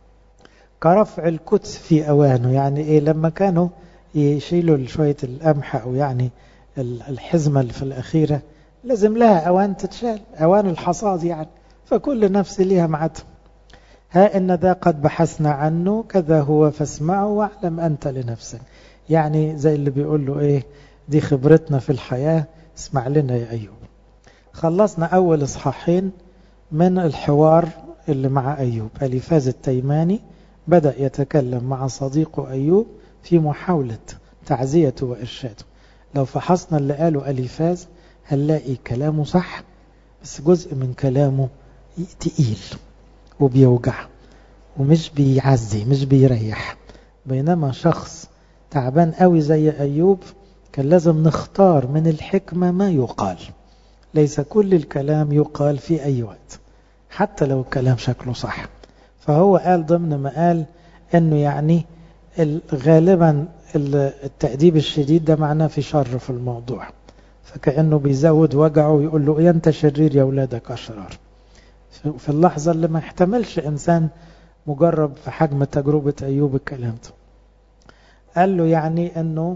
كرفع القدس في أوانه يعني إيه لما كانوا يشيلوا شوية القمح أو يعني الحزمة اللي في الأخيرة لازم لها أوان تتشال أوان الحصاد يعني فكل نفس لها معتم ها إن ذا قد بحثنا عنه كذا هو فاسمعه واعلم أنت لنفسك يعني زي اللي بيقول له إيه دي خبرتنا في الحياة اسمع لنا يا أيوب خلصنا أول إصحاحين من الحوار اللي مع أيوب أليفاز التيماني بدأ يتكلم مع صديقه أيوب في محاولة تعزيته وإرشاده لو فحصنا اللي قاله أليفاز هنلاقي كلامه صح بس جزء من كلامه تقيل وبيوجع ومش بيعزي مش بيريح بينما شخص تعبان قوي زي أيوب كان لازم نختار من الحكمة ما يقال ليس كل الكلام يقال في أي وقت حتى لو الكلام شكله صح فهو قال ضمن ما قال أنه يعني غالبا التأديب الشديد ده معناه في شر في الموضوع فكأنه بيزود وجعه ويقول له أنت شرير يا أولادك أشرار في اللحظة اللي ما يحتملش إنسان مجرب في حجم تجربة أيوب الكلام ده قال له يعني أنه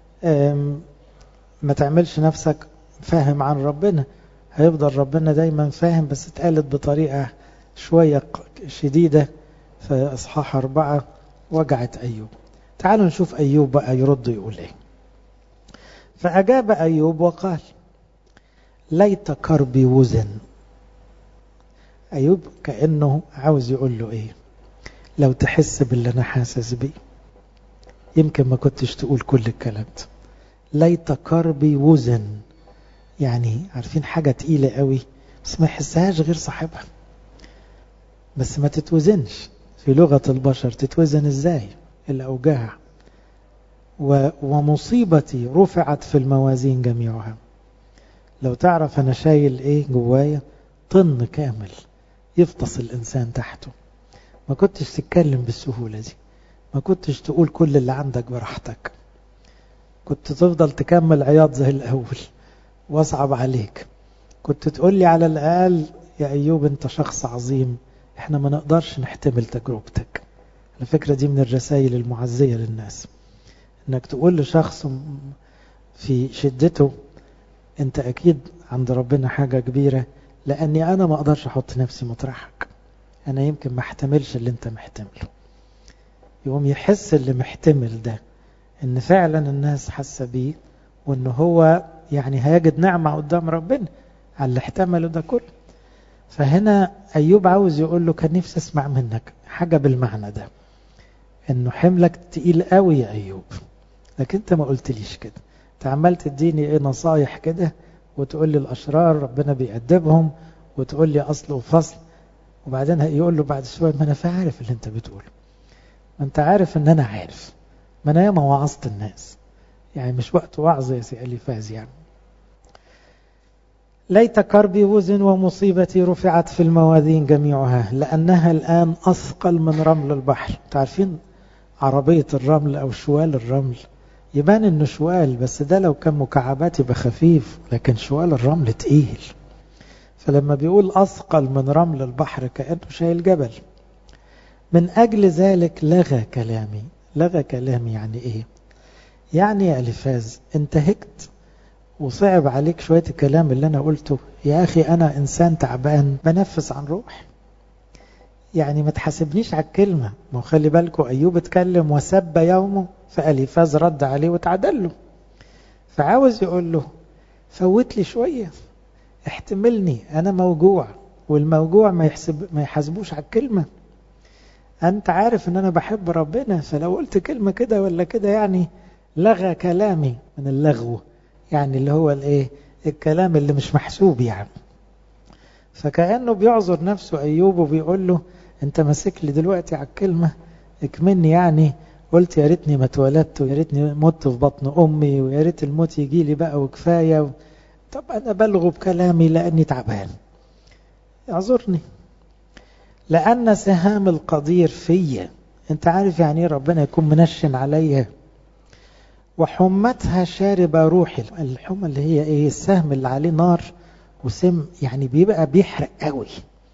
ما تعملش نفسك فاهم عن ربنا هيفضل ربنا دايما فاهم بس اتقالت بطريقة شوية شديدة في إصحاح أربعة وجعت أيوب تعالوا نشوف أيوب بقى يرد يقول إيه فأجاب أيوب وقال ليت كربي وزن أيوب كأنه عاوز يقول له إيه لو تحس باللي أنا حاسس بيه يمكن ما كنتش تقول كل الكلام ده ليت كربي وزن يعني عارفين حاجة تقيلة قوي بس ما يحسهاش غير صاحبها بس ما تتوزنش في لغة البشر تتوزن ازاي الأوجاع و... ومصيبتي رفعت في الموازين جميعها لو تعرف أنا شايل إيه جوايا طن كامل يفطس الإنسان تحته ما كنتش تتكلم بالسهولة دي ما كنتش تقول كل اللي عندك براحتك كنت تفضل تكمل عياط زي الأول واصعب عليك كنت تقول لي على الأقل يا أيوب أنت شخص عظيم احنا ما نقدرش نحتمل تجربتك الفكرة دي من الرسائل المعزية للناس انك تقول لشخص في شدته انت اكيد عند ربنا حاجة كبيرة لاني انا ما اقدرش احط نفسي مطرحك انا يمكن ما احتملش اللي انت محتمله يقوم يحس اللي محتمل ده ان فعلا الناس حاسة بيه وان هو يعني هيجد نعمة قدام ربنا على اللي احتمله ده كله فهنا أيوب عاوز يقول له كان نفسي أسمع منك حاجة بالمعنى ده إنه حملك تقيل قوي يا أيوب لكن أنت ما قلتليش كده أنت عمال تديني إيه نصايح كده وتقول لي الأشرار ربنا بيأدبهم وتقول لي أصل وفصل وبعدين يقول له بعد شوية ما أنا عارف اللي أنت بتقوله ما أنت عارف إن أنا عارف ما أنا ياما وعظت الناس يعني مش وقت وعظ يا سي أليفاز يعني ليت كربي وزن ومصيبتي رفعت في الموازين جميعها لأنها الآن أثقل من رمل البحر تعرفين عربية الرمل أو شوال الرمل يبان انه شوال بس ده لو كان مكعبات يبقى خفيف لكن شوال الرمل تقيل فلما بيقول أثقل من رمل البحر كأنه شايل جبل من أجل ذلك لغى كلامي لغى كلامي يعني إيه يعني يا ألفاز انتهكت وصعب عليك شوية الكلام اللي أنا قلته يا أخي أنا إنسان تعبان بنفس عن روح يعني ما تحاسبنيش على الكلمة ما خلي بالكم أيوب اتكلم وسب يومه فأليفاز رد عليه وتعدل له فعاوز يقول له فوت لي شوية احتملني أنا موجوع والموجوع ما, يحسب ما يحاسبوش على الكلمة أنت عارف أن أنا بحب ربنا فلو قلت كلمة كده ولا كده يعني لغى كلامي من اللغو يعني اللي هو الايه الكلام اللي مش محسوب يعني فكأنه بيعذر نفسه أيوب وبيقول له أنت ماسك لي دلوقتي على الكلمة اكمني يعني قلت يا ريتني ما اتولدت ويا ريتني مت في بطن أمي ويا ريت الموت يجي لي بقى وكفاية طب أنا بلغو بكلامي لأني تعبان اعذرني لأن سهام القدير فيا أنت عارف يعني ايه ربنا يكون منشن عليا وحمتها شاربة روحي الحمى اللي هي ايه السهم اللي عليه نار وسم يعني بيبقى بيحرق قوي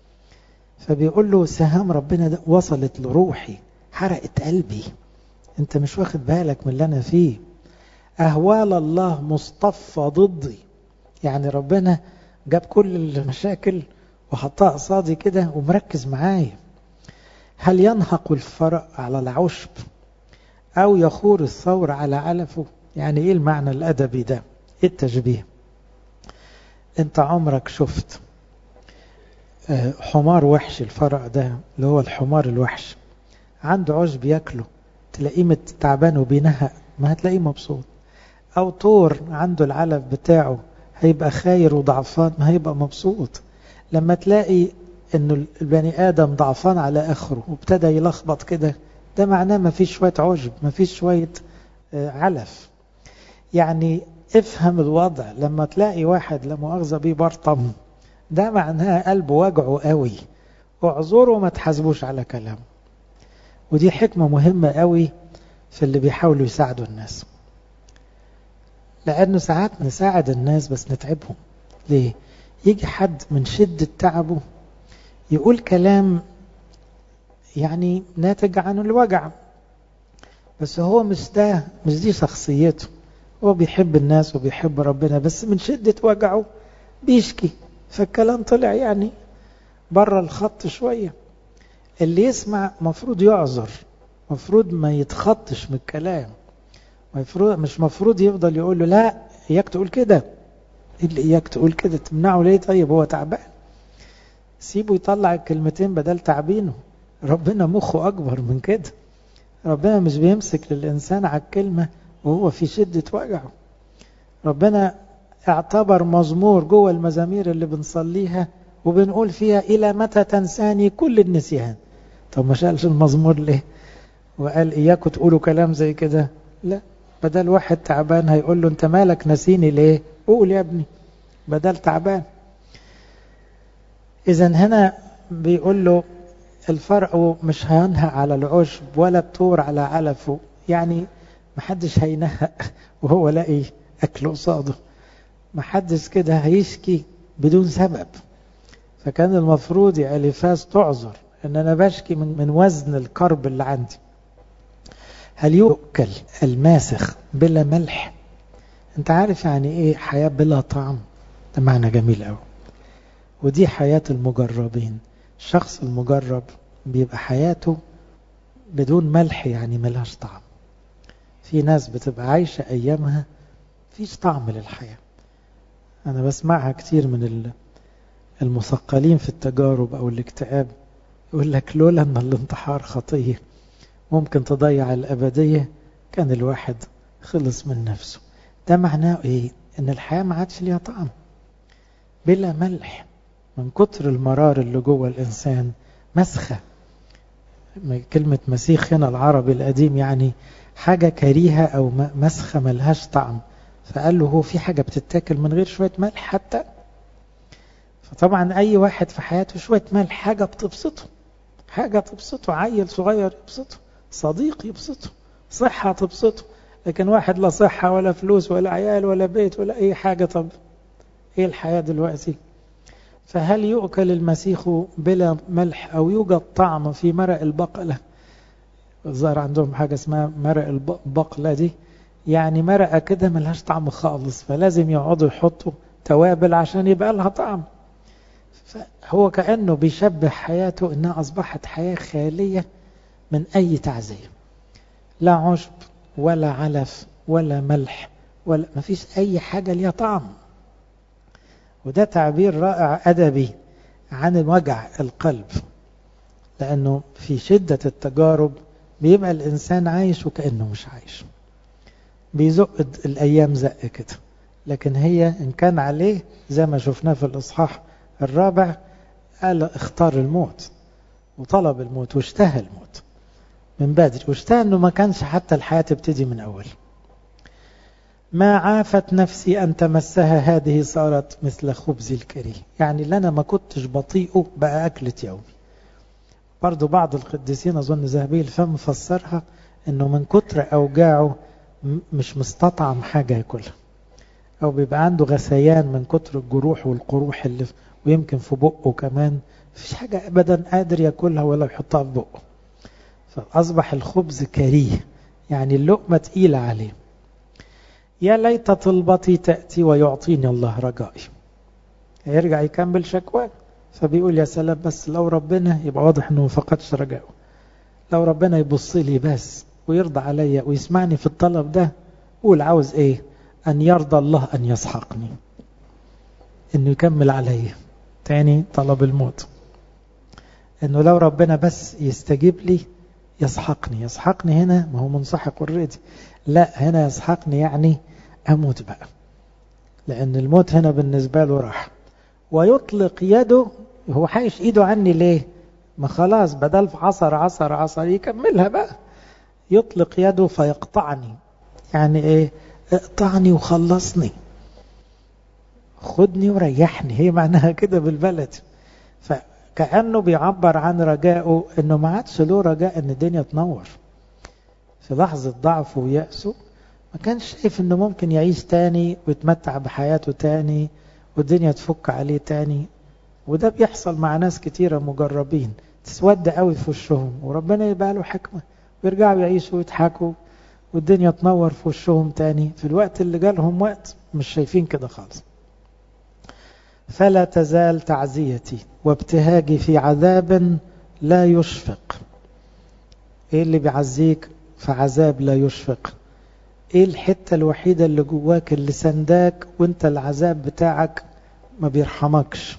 فبيقول له سهام ربنا ده وصلت لروحي حرقت قلبي انت مش واخد بالك من اللي انا فيه اهوال الله مصطفى ضدي يعني ربنا جاب كل المشاكل وحطها قصادي كده ومركز معايا هل ينهق الفرق على العشب أو يخور الثور على علفه يعني إيه المعنى الأدبي ده إيه التشبيه أنت عمرك شفت حمار وحش الفرع ده اللي هو الحمار الوحش عنده عشب ياكله تلاقيه تعبان وبينهق ما هتلاقيه مبسوط او طور عنده العلف بتاعه هيبقى خاير وضعفان ما هيبقى مبسوط لما تلاقي انه البني ادم ضعفان على اخره وابتدى يلخبط كده ده معناه ما فيش شويه عجب ما فيش شويه علف يعني افهم الوضع لما تلاقي واحد لا مؤاخذه بيه برطم ده معناه قلبه وجعه قوي اعذره وما تحاسبوش على كلامه ودي حكمه مهمه قوي في اللي بيحاولوا يساعدوا الناس لانه ساعات نساعد الناس بس نتعبهم ليه يجي حد من شده تعبه يقول كلام يعني ناتج عن الوجع بس هو مش ده مش دي شخصيته هو بيحب الناس وبيحب ربنا بس من شدة وجعه بيشكي فالكلام طلع يعني بره الخط شوية اللي يسمع مفروض يعذر مفروض ما يتخطش من الكلام مفروض مش مفروض يفضل يقول له لا اياك تقول كده اللي اياك تقول كده تمنعه ليه طيب هو تعبان سيبه يطلع الكلمتين بدل تعبينه ربنا مخه اكبر من كده ربنا مش بيمسك للإنسان على الكلمة وهو في شدة وجعه ربنا اعتبر مزمور جوه المزامير اللي بنصليها وبنقول فيها إلى متى تنساني كل النسيان طب ما شالش المزمور ليه وقال إياكم تقولوا كلام زي كده لا بدل واحد تعبان هيقول له أنت مالك نسيني ليه قول يا ابني بدل تعبان إذا هنا بيقول له الفرق مش هينهى على العشب ولا الطور على علفه يعني محدش هينهق وهو لاقي أكل قصاده محدش كده هيشكي بدون سبب فكان المفروض يا أليفاس تعذر ان انا بشكي من, من وزن الكرب اللي عندي هل يؤكل الماسخ بلا ملح انت عارف يعني ايه حياة بلا طعم ده معنى جميل قوي ودي حياة المجربين الشخص المجرب بيبقى حياته بدون ملح يعني ملهاش طعم في ناس بتبقى عايشة أيامها فيش طعم للحياة أنا بسمعها كتير من المثقلين في التجارب أو الاكتئاب يقول لك لولا أن الانتحار خطية ممكن تضيع الأبدية كان الواحد خلص من نفسه ده معناه إيه؟ إن الحياة ما عادش ليها طعم بلا ملح من كتر المرار اللي جوه الإنسان مسخة كلمة مسيخ هنا العربي القديم يعني حاجة كريهة أو مسخة ملهاش طعم فقال له هو في حاجة بتتاكل من غير شوية ملح حتى فطبعا أي واحد في حياته شوية ملح حاجة بتبسطه حاجة تبسطه عيل صغير يبسطه صديق يبسطه صحة تبسطه لكن واحد لا صحة ولا فلوس ولا عيال ولا بيت ولا أي حاجة طب إيه الحياة دلوقتي فهل يؤكل المسيخ بلا ملح أو يوجد طعم في مرق البقلة الظاهر عندهم حاجة اسمها مرق البقلة دي يعني مرقة كده ملهاش طعم خالص فلازم يقعدوا يحطوا توابل عشان يبقى لها طعم فهو كأنه بيشبه حياته انها اصبحت حياة خالية من اي تعزية لا عشب ولا علف ولا ملح ولا ما فيش اي حاجة ليها طعم وده تعبير رائع ادبي عن وجع القلب لانه في شدة التجارب بيبقى الانسان عايش وكأنه مش عايش بيزق الايام زق كده لكن هي ان كان عليه زي ما شفناه في الاصحاح الرابع قال اختار الموت وطلب الموت واشتهى الموت من بدري واشتهى انه ما كانش حتى الحياة تبتدي من اول ما عافت نفسي ان تمسها هذه صارت مثل خبز الكريه يعني اللي انا ما كنتش بطيئه بقى اكلة يومي برضو بعض القديسين اظن ذهبي الفم فسرها انه من كتر اوجاعه مش مستطعم حاجة ياكلها او بيبقى عنده غثيان من كتر الجروح والقروح اللي ويمكن في بقه كمان مفيش حاجة ابدا قادر ياكلها ولا يحطها في بقه فاصبح الخبز كريه يعني اللقمة تقيلة عليه يا ليت طلبتي تأتي ويعطيني الله رجائي هيرجع يكمل شكواه فبيقول يا سلام بس لو ربنا يبقى واضح انه ما فقدش رجائه لو ربنا يبص لي بس ويرضى عليا ويسمعني في الطلب ده قول عاوز ايه ان يرضى الله ان يسحقني انه يكمل عليا تاني طلب الموت انه لو ربنا بس يستجيب لي يسحقني يسحقني هنا ما هو منسحق اوريدي لا هنا يسحقني يعني أموت بقى لأن الموت هنا بالنسبة له راح ويطلق يده هو حايش ايده عني ليه ما خلاص بدل عصر عصر عصر يكملها بقى يطلق يده فيقطعني يعني ايه اقطعني وخلصني خدني وريحني هي معناها كده بالبلد فكأنه بيعبر عن رجائه انه ما عادش له رجاء ان الدنيا تنور في لحظة ضعفه ويأسه ما كانش شايف انه ممكن يعيش تاني ويتمتع بحياته تاني والدنيا تفك عليه تاني وده بيحصل مع ناس كتيرة مجربين تسود قوي في وشهم وربنا يبقى له حكمة ويرجعوا يعيشوا ويضحكوا والدنيا تنور في وشهم تاني في الوقت اللي جالهم وقت مش شايفين كده خالص فلا تزال تعزيتي وابتهاجي في عذاب لا يشفق ايه اللي بيعزيك في عذاب لا يشفق ايه الحتة الوحيدة اللي جواك اللي سنداك وانت العذاب بتاعك ما بيرحمكش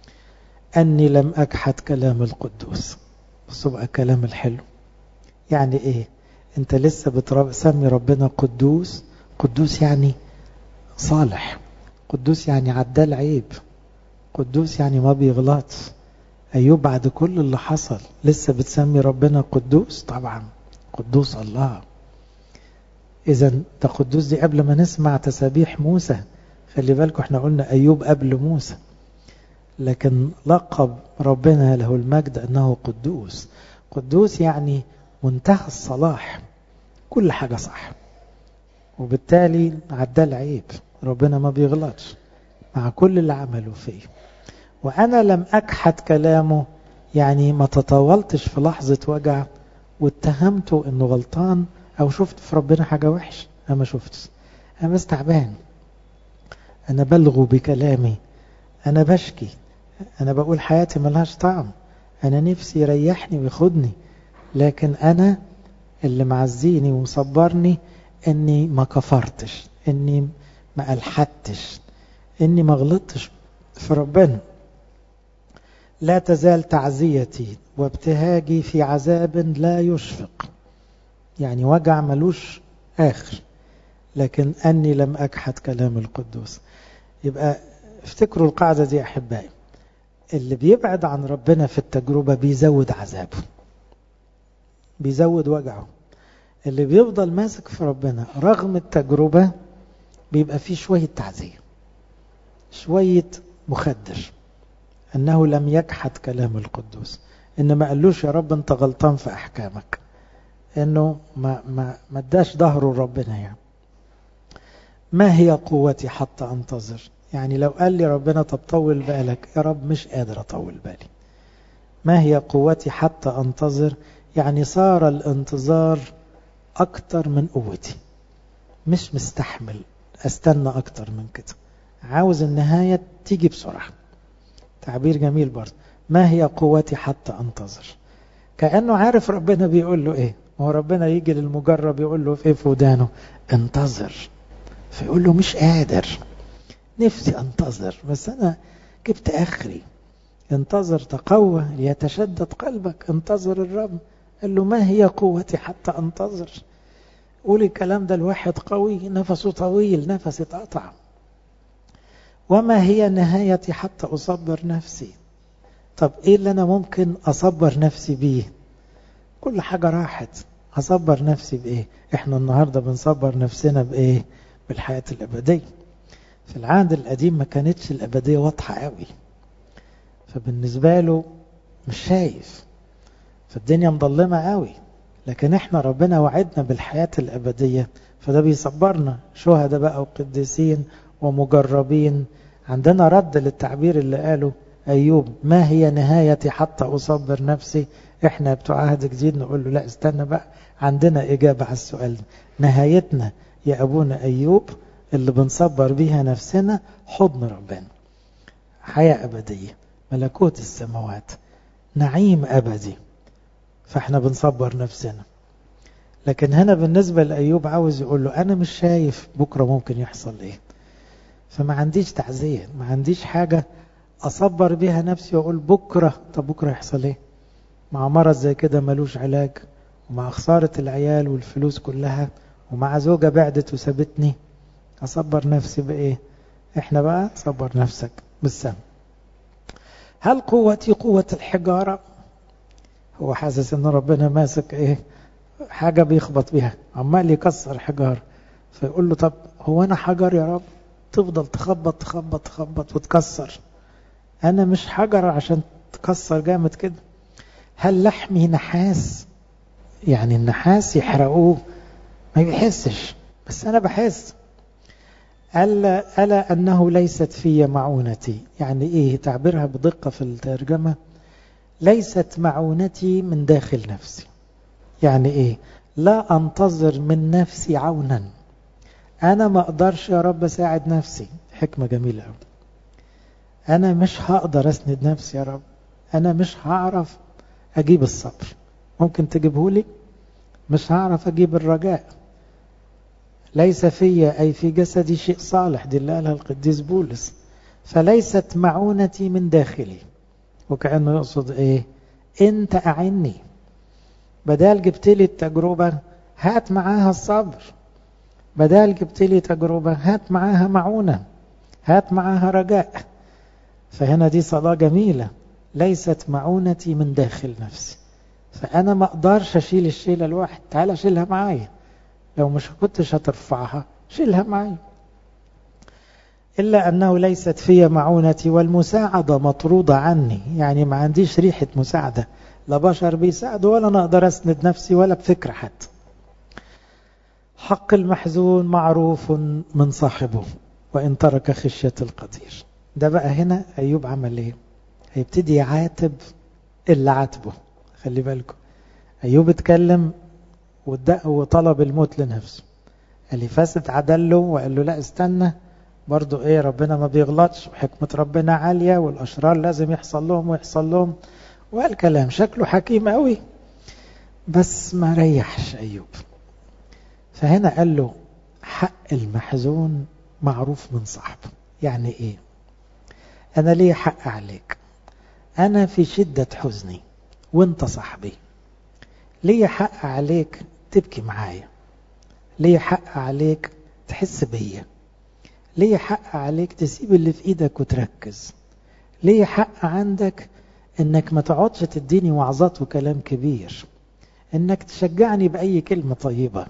اني لم اجحد كلام القدوس بصوا بقى كلام الحلو يعني ايه انت لسه بتسمي ربنا قدوس قدوس يعني صالح قدوس يعني عدال عيب قدوس يعني ما بيغلطش ايوب بعد كل اللي حصل لسه بتسمي ربنا قدوس طبعا قدوس الله اذا ده قدوس دي قبل ما نسمع تسابيح موسى خلي بالكم احنا قلنا ايوب قبل موسى لكن لقب ربنا له المجد انه قدوس قدوس يعني منتهى الصلاح كل حاجة صح وبالتالي عدال عيب ربنا ما بيغلطش مع كل اللي عمله فيه وأنا لم أكحت كلامه يعني ما تطاولتش في لحظة وجع واتهمته انه غلطان او شفت في ربنا حاجة وحش انا ما شفتش انا بس تعبان انا بلغو بكلامي انا بشكي انا بقول حياتي ملهاش طعم انا نفسي يريحني وياخدني لكن انا اللي معزيني ومصبرني اني ما كفرتش اني ما الحدتش اني ما غلطتش في ربنا لا تزال تعزيتي وابتهاجي في عذاب لا يشفق يعني وجع ملوش آخر لكن أني لم أكحت كلام القدوس يبقى افتكروا القاعدة دي أحبائي اللي بيبعد عن ربنا في التجربة بيزود عذابه بيزود وجعه اللي بيفضل ماسك في ربنا رغم التجربة بيبقى فيه شوية تعزية شوية مخدر أنه لم يجحد كلام القدوس إن ما قالوش يا رب أنت غلطان في أحكامك إنه ما ما ما اداش ظهره لربنا يعني ما هي قوتي حتى أنتظر يعني لو قال لي ربنا طب طول بالك يا رب مش قادر أطول بالي ما هي قوتي حتى أنتظر يعني صار الانتظار أكتر من قوتي مش مستحمل أستنى أكتر من كده عاوز النهاية تيجي بسرعة تعبير جميل برضه ما هي قوتي حتى أنتظر كأنه عارف ربنا بيقول له إيه هو ربنا يجي للمجرب يقول له في إيه في ودانه انتظر فيقول له مش قادر نفسي انتظر بس أنا جبت آخري انتظر تقوى ليتشدد قلبك انتظر الرب قال له ما هي قوتي حتى انتظر قول الكلام ده الواحد قوي نفسه طويل نفسي اتقطع وما هي نهايتي حتى أصبر نفسي طب إيه اللي أنا ممكن أصبر نفسي بيه كل حاجة راحت أصبر نفسي بإيه إحنا النهاردة بنصبر نفسنا بإيه بالحياة الأبدية في العهد القديم ما كانتش الأبدية واضحة قوي فبالنسبة له مش شايف فالدنيا مظلمة قوي لكن احنا ربنا وعدنا بالحياة الأبدية فده بيصبرنا شهداء بقى وقديسين ومجربين عندنا رد للتعبير اللي قاله أيوب ما هي نهايتي حتى أصبر نفسي احنا بتوع عهد جديد نقول له لا استنى بقى عندنا إجابة على السؤال ده نهايتنا يا أبونا أيوب اللي بنصبر بيها نفسنا حضن ربنا حياة أبدية ملكوت السماوات نعيم أبدي فاحنا بنصبر نفسنا لكن هنا بالنسبة لأيوب عاوز يقول له أنا مش شايف بكرة ممكن يحصل إيه فما عنديش تعزية ما عنديش حاجة أصبر بيها نفسي وأقول بكرة طب بكرة يحصل إيه مع مرض زي كده ملوش علاج ومع خسارة العيال والفلوس كلها ومع زوجة بعدت وسابتني أصبر نفسي بإيه إحنا بقى صبر نفسك بالسم هل قوتي قوة الحجارة هو حاسس ان ربنا ماسك ايه حاجة بيخبط بيها عمال يكسر حجار فيقول له طب هو انا حجر يا رب تفضل تخبط تخبط تخبط وتكسر انا مش حجر عشان تكسر جامد كده هل لحمي نحاس يعني النحاس يحرقوه ما بيحسش بس انا بحس ألا, ألا أنه ليست في معونتي يعني إيه تعبيرها بدقة في الترجمة ليست معونتي من داخل نفسي يعني إيه لا أنتظر من نفسي عونا أنا ما أقدرش يا رب أساعد نفسي حكمة جميلة أوي أنا مش هقدر أسند نفسي يا رب أنا مش هعرف أجيب الصبر ممكن تجيبهولي مش هعرف أجيب الرجاء ليس في أي في جسدي شيء صالح دي اللي قالها القديس بولس فليست معونتي من داخلي وكأنه يقصد إيه أنت أعني بدال جبت لي التجربة هات معاها الصبر بدال جبت لي تجربة هات معاها معونة هات معاها رجاء فهنا دي صلاة جميلة ليست معونتي من داخل نفسي فأنا ما أقدرش أشيل الشيلة الواحد تعال أشيلها معايا لو مش كنتش هترفعها شيلها معي إلا أنه ليست في معونتي والمساعدة مطرودة عني يعني ما عنديش ريحة مساعدة لا بشر بيساعدوا ولا أنا أقدر أسند نفسي ولا بفكرة حتى حق المحزون معروف من صاحبه وإن ترك خشية القدير ده بقى هنا أيوب عمل إيه هيبتدي يعاتب اللي عاتبه خلي بالكم أيوب اتكلم وطلب الموت لنفسه اليفاسد عدل له وقال له لا استنى برضو ايه ربنا ما بيغلطش وحكمة ربنا عالية والأشرار لازم يحصل لهم ويحصل لهم وقال كلام شكله حكيم قوي بس ما ريحش أيوب فهنا قال له حق المحزون معروف من صاحبه يعني ايه انا ليه حق عليك انا في شدة حزني وانت صاحبي ليه حق عليك تبكي معايا ليه حق عليك تحس بيا ليه حق عليك تسيب اللي في ايدك وتركز ليه حق عندك انك ما تقعدش تديني وعظات وكلام كبير انك تشجعني باي كلمة طيبة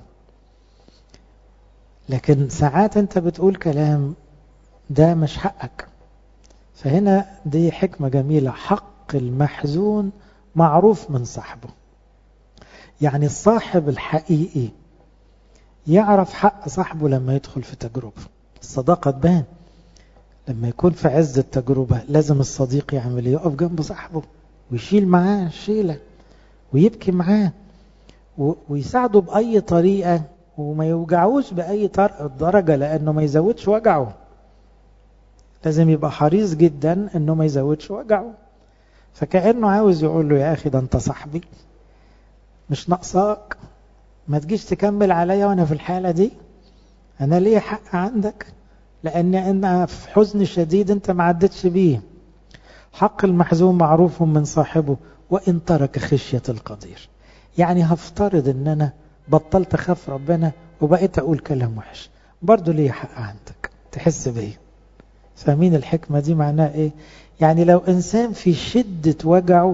لكن ساعات انت بتقول كلام ده مش حقك فهنا دي حكمة جميلة حق المحزون معروف من صاحبه يعني الصاحب الحقيقي يعرف حق صاحبه لما يدخل في تجربة الصداقة تبان لما يكون في عز التجربة لازم الصديق يعمل يقف جنب صاحبه ويشيل معاه الشيلة ويبكي معاه ويساعده بأي طريقة وما يوجعوش بأي درجة لأنه ما يزودش وجعه لازم يبقى حريص جدا أنه ما يزودش وجعه فكأنه عاوز يقول له يا أخي ده أنت صاحبي مش ناقصاك ما تجيش تكمل عليا وانا في الحالة دي انا ليه حق عندك لان انا في حزن شديد انت ما عدتش بيه حق المحزون معروف من صاحبه وان ترك خشية القدير يعني هفترض ان انا بطلت اخاف ربنا وبقيت اقول كلام وحش برضه ليه حق عندك تحس بيه فاهمين الحكمة دي معناها ايه يعني لو انسان في شدة وجعه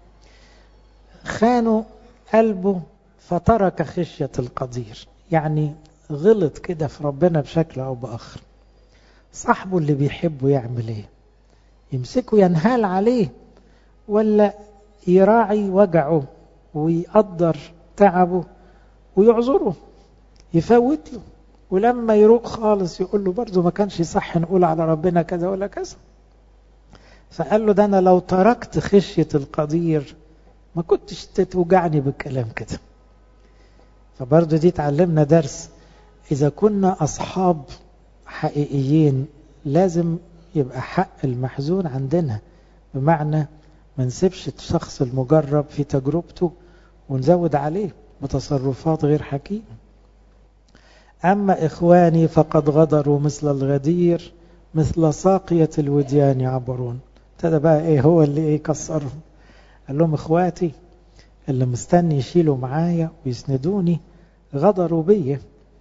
خانوا قلبه فترك خشية القدير يعني غلط كده في ربنا بشكل أو بآخر صاحبه اللي بيحبه يعمل ايه يمسكه ينهال عليه ولا يراعي وجعه ويقدر تعبه ويعذره يفوت له ولما يروق خالص يقول له برضه ما كانش صح نقول على ربنا كذا ولا كذا فقال له ده أنا لو تركت خشية القدير ما كنتش توجعني بالكلام كده فبرضه دي تعلمنا درس إذا كنا أصحاب حقيقيين لازم يبقى حق المحزون عندنا بمعنى ما نسيبش الشخص المجرب في تجربته ونزود عليه بتصرفات غير حكيمة أما إخواني فقد غدروا مثل الغدير مثل ساقية الوديان يعبرون ابتدى بقى إيه هو اللي إيه كسرهم قال لهم إخواتي اللي مستني يشيلوا معايا ويسندوني غدروا بيا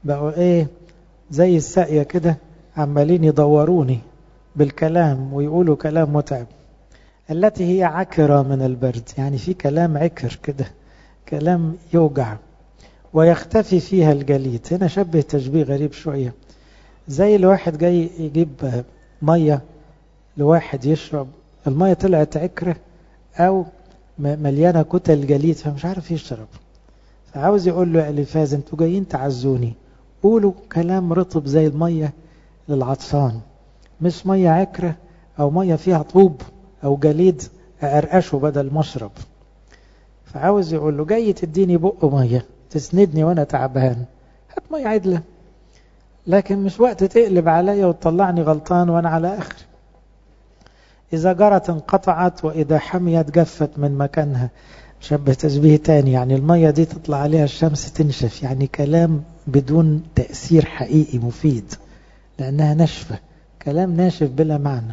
بقوا ايه زي الساقية كده عمالين يدوروني بالكلام ويقولوا كلام متعب التي هي عكرة من البرد يعني في كلام عكر كده كلام يوجع ويختفي فيها الجليد هنا شبه تشبيه غريب شوية زي الواحد جاي يجيب مية لواحد يشرب المية طلعت عكرة أو مليانة كتل جليد فمش عارف يشرب فعاوز يقول له يا أليفاز انتوا جايين تعزوني قولوا كلام رطب زي المية للعطشان مش مية عكرة أو مية فيها طوب أو جليد أقرقشه بدل مشرب فعاوز يقول له جاي تديني بق مية تسندني وأنا تعبان هات مية عدلة لكن مش وقت تقلب عليا وتطلعني غلطان وأنا على آخر إذا جرت انقطعت وإذا حميت جفت من مكانها شبه تشبيه تاني يعني المية دي تطلع عليها الشمس تنشف يعني كلام بدون تأثير حقيقي مفيد لأنها نشفة كلام ناشف بلا معنى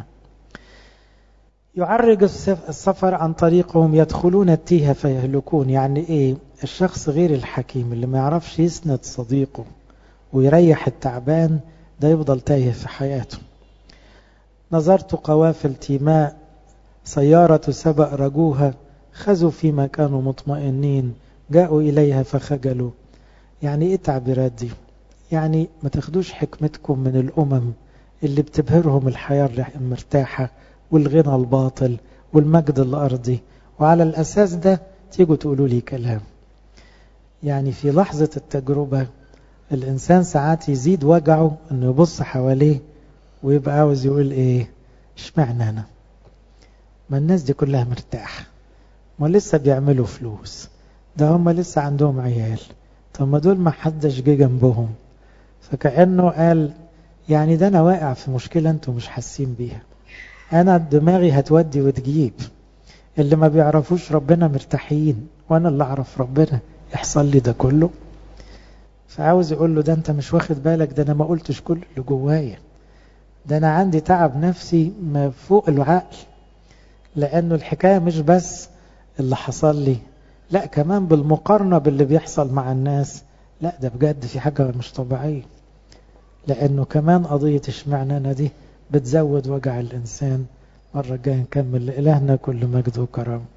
يعرج السفر عن طريقهم يدخلون التيه فيهلكون يعني ايه الشخص غير الحكيم اللي ما يعرفش يسند صديقه ويريح التعبان ده يفضل تايه في حياته نظرت قوافل تيماء سيارة سبأ رجوها خزوا فيما كانوا مطمئنين جاءوا إليها فخجلوا يعني ايه التعبيرات دي يعني ما تاخدوش حكمتكم من الأمم اللي بتبهرهم الحياة المرتاحة والغنى الباطل والمجد الأرضي وعلى الأساس ده تيجوا تقولوا لي كلام يعني في لحظة التجربة الإنسان ساعات يزيد وجعه أنه يبص حواليه ويبقى عاوز يقول إيه اشمعنى أنا ما الناس دي كلها مرتاحة ما لسه بيعملوا فلوس ده هم لسه عندهم عيال طب ما دول ما حدش جه جنبهم فكأنه قال يعني ده أنا واقع في مشكلة أنتم مش حاسين بيها أنا دماغي هتودي وتجيب اللي ما بيعرفوش ربنا مرتاحين وأنا اللي أعرف ربنا يحصل لي ده كله فعاوز يقول له ده أنت مش واخد بالك ده أنا ما قلتش كل اللي جوايا ده أنا عندي تعب نفسي ما فوق العقل لأنه الحكاية مش بس اللي حصل لي لا كمان بالمقارنة باللي بيحصل مع الناس لا ده بجد في حاجة مش طبيعية لأنه كمان قضية اشمعنى أنا دي بتزود وجع الإنسان مرة جاية نكمل لإلهنا كل مجد وكرم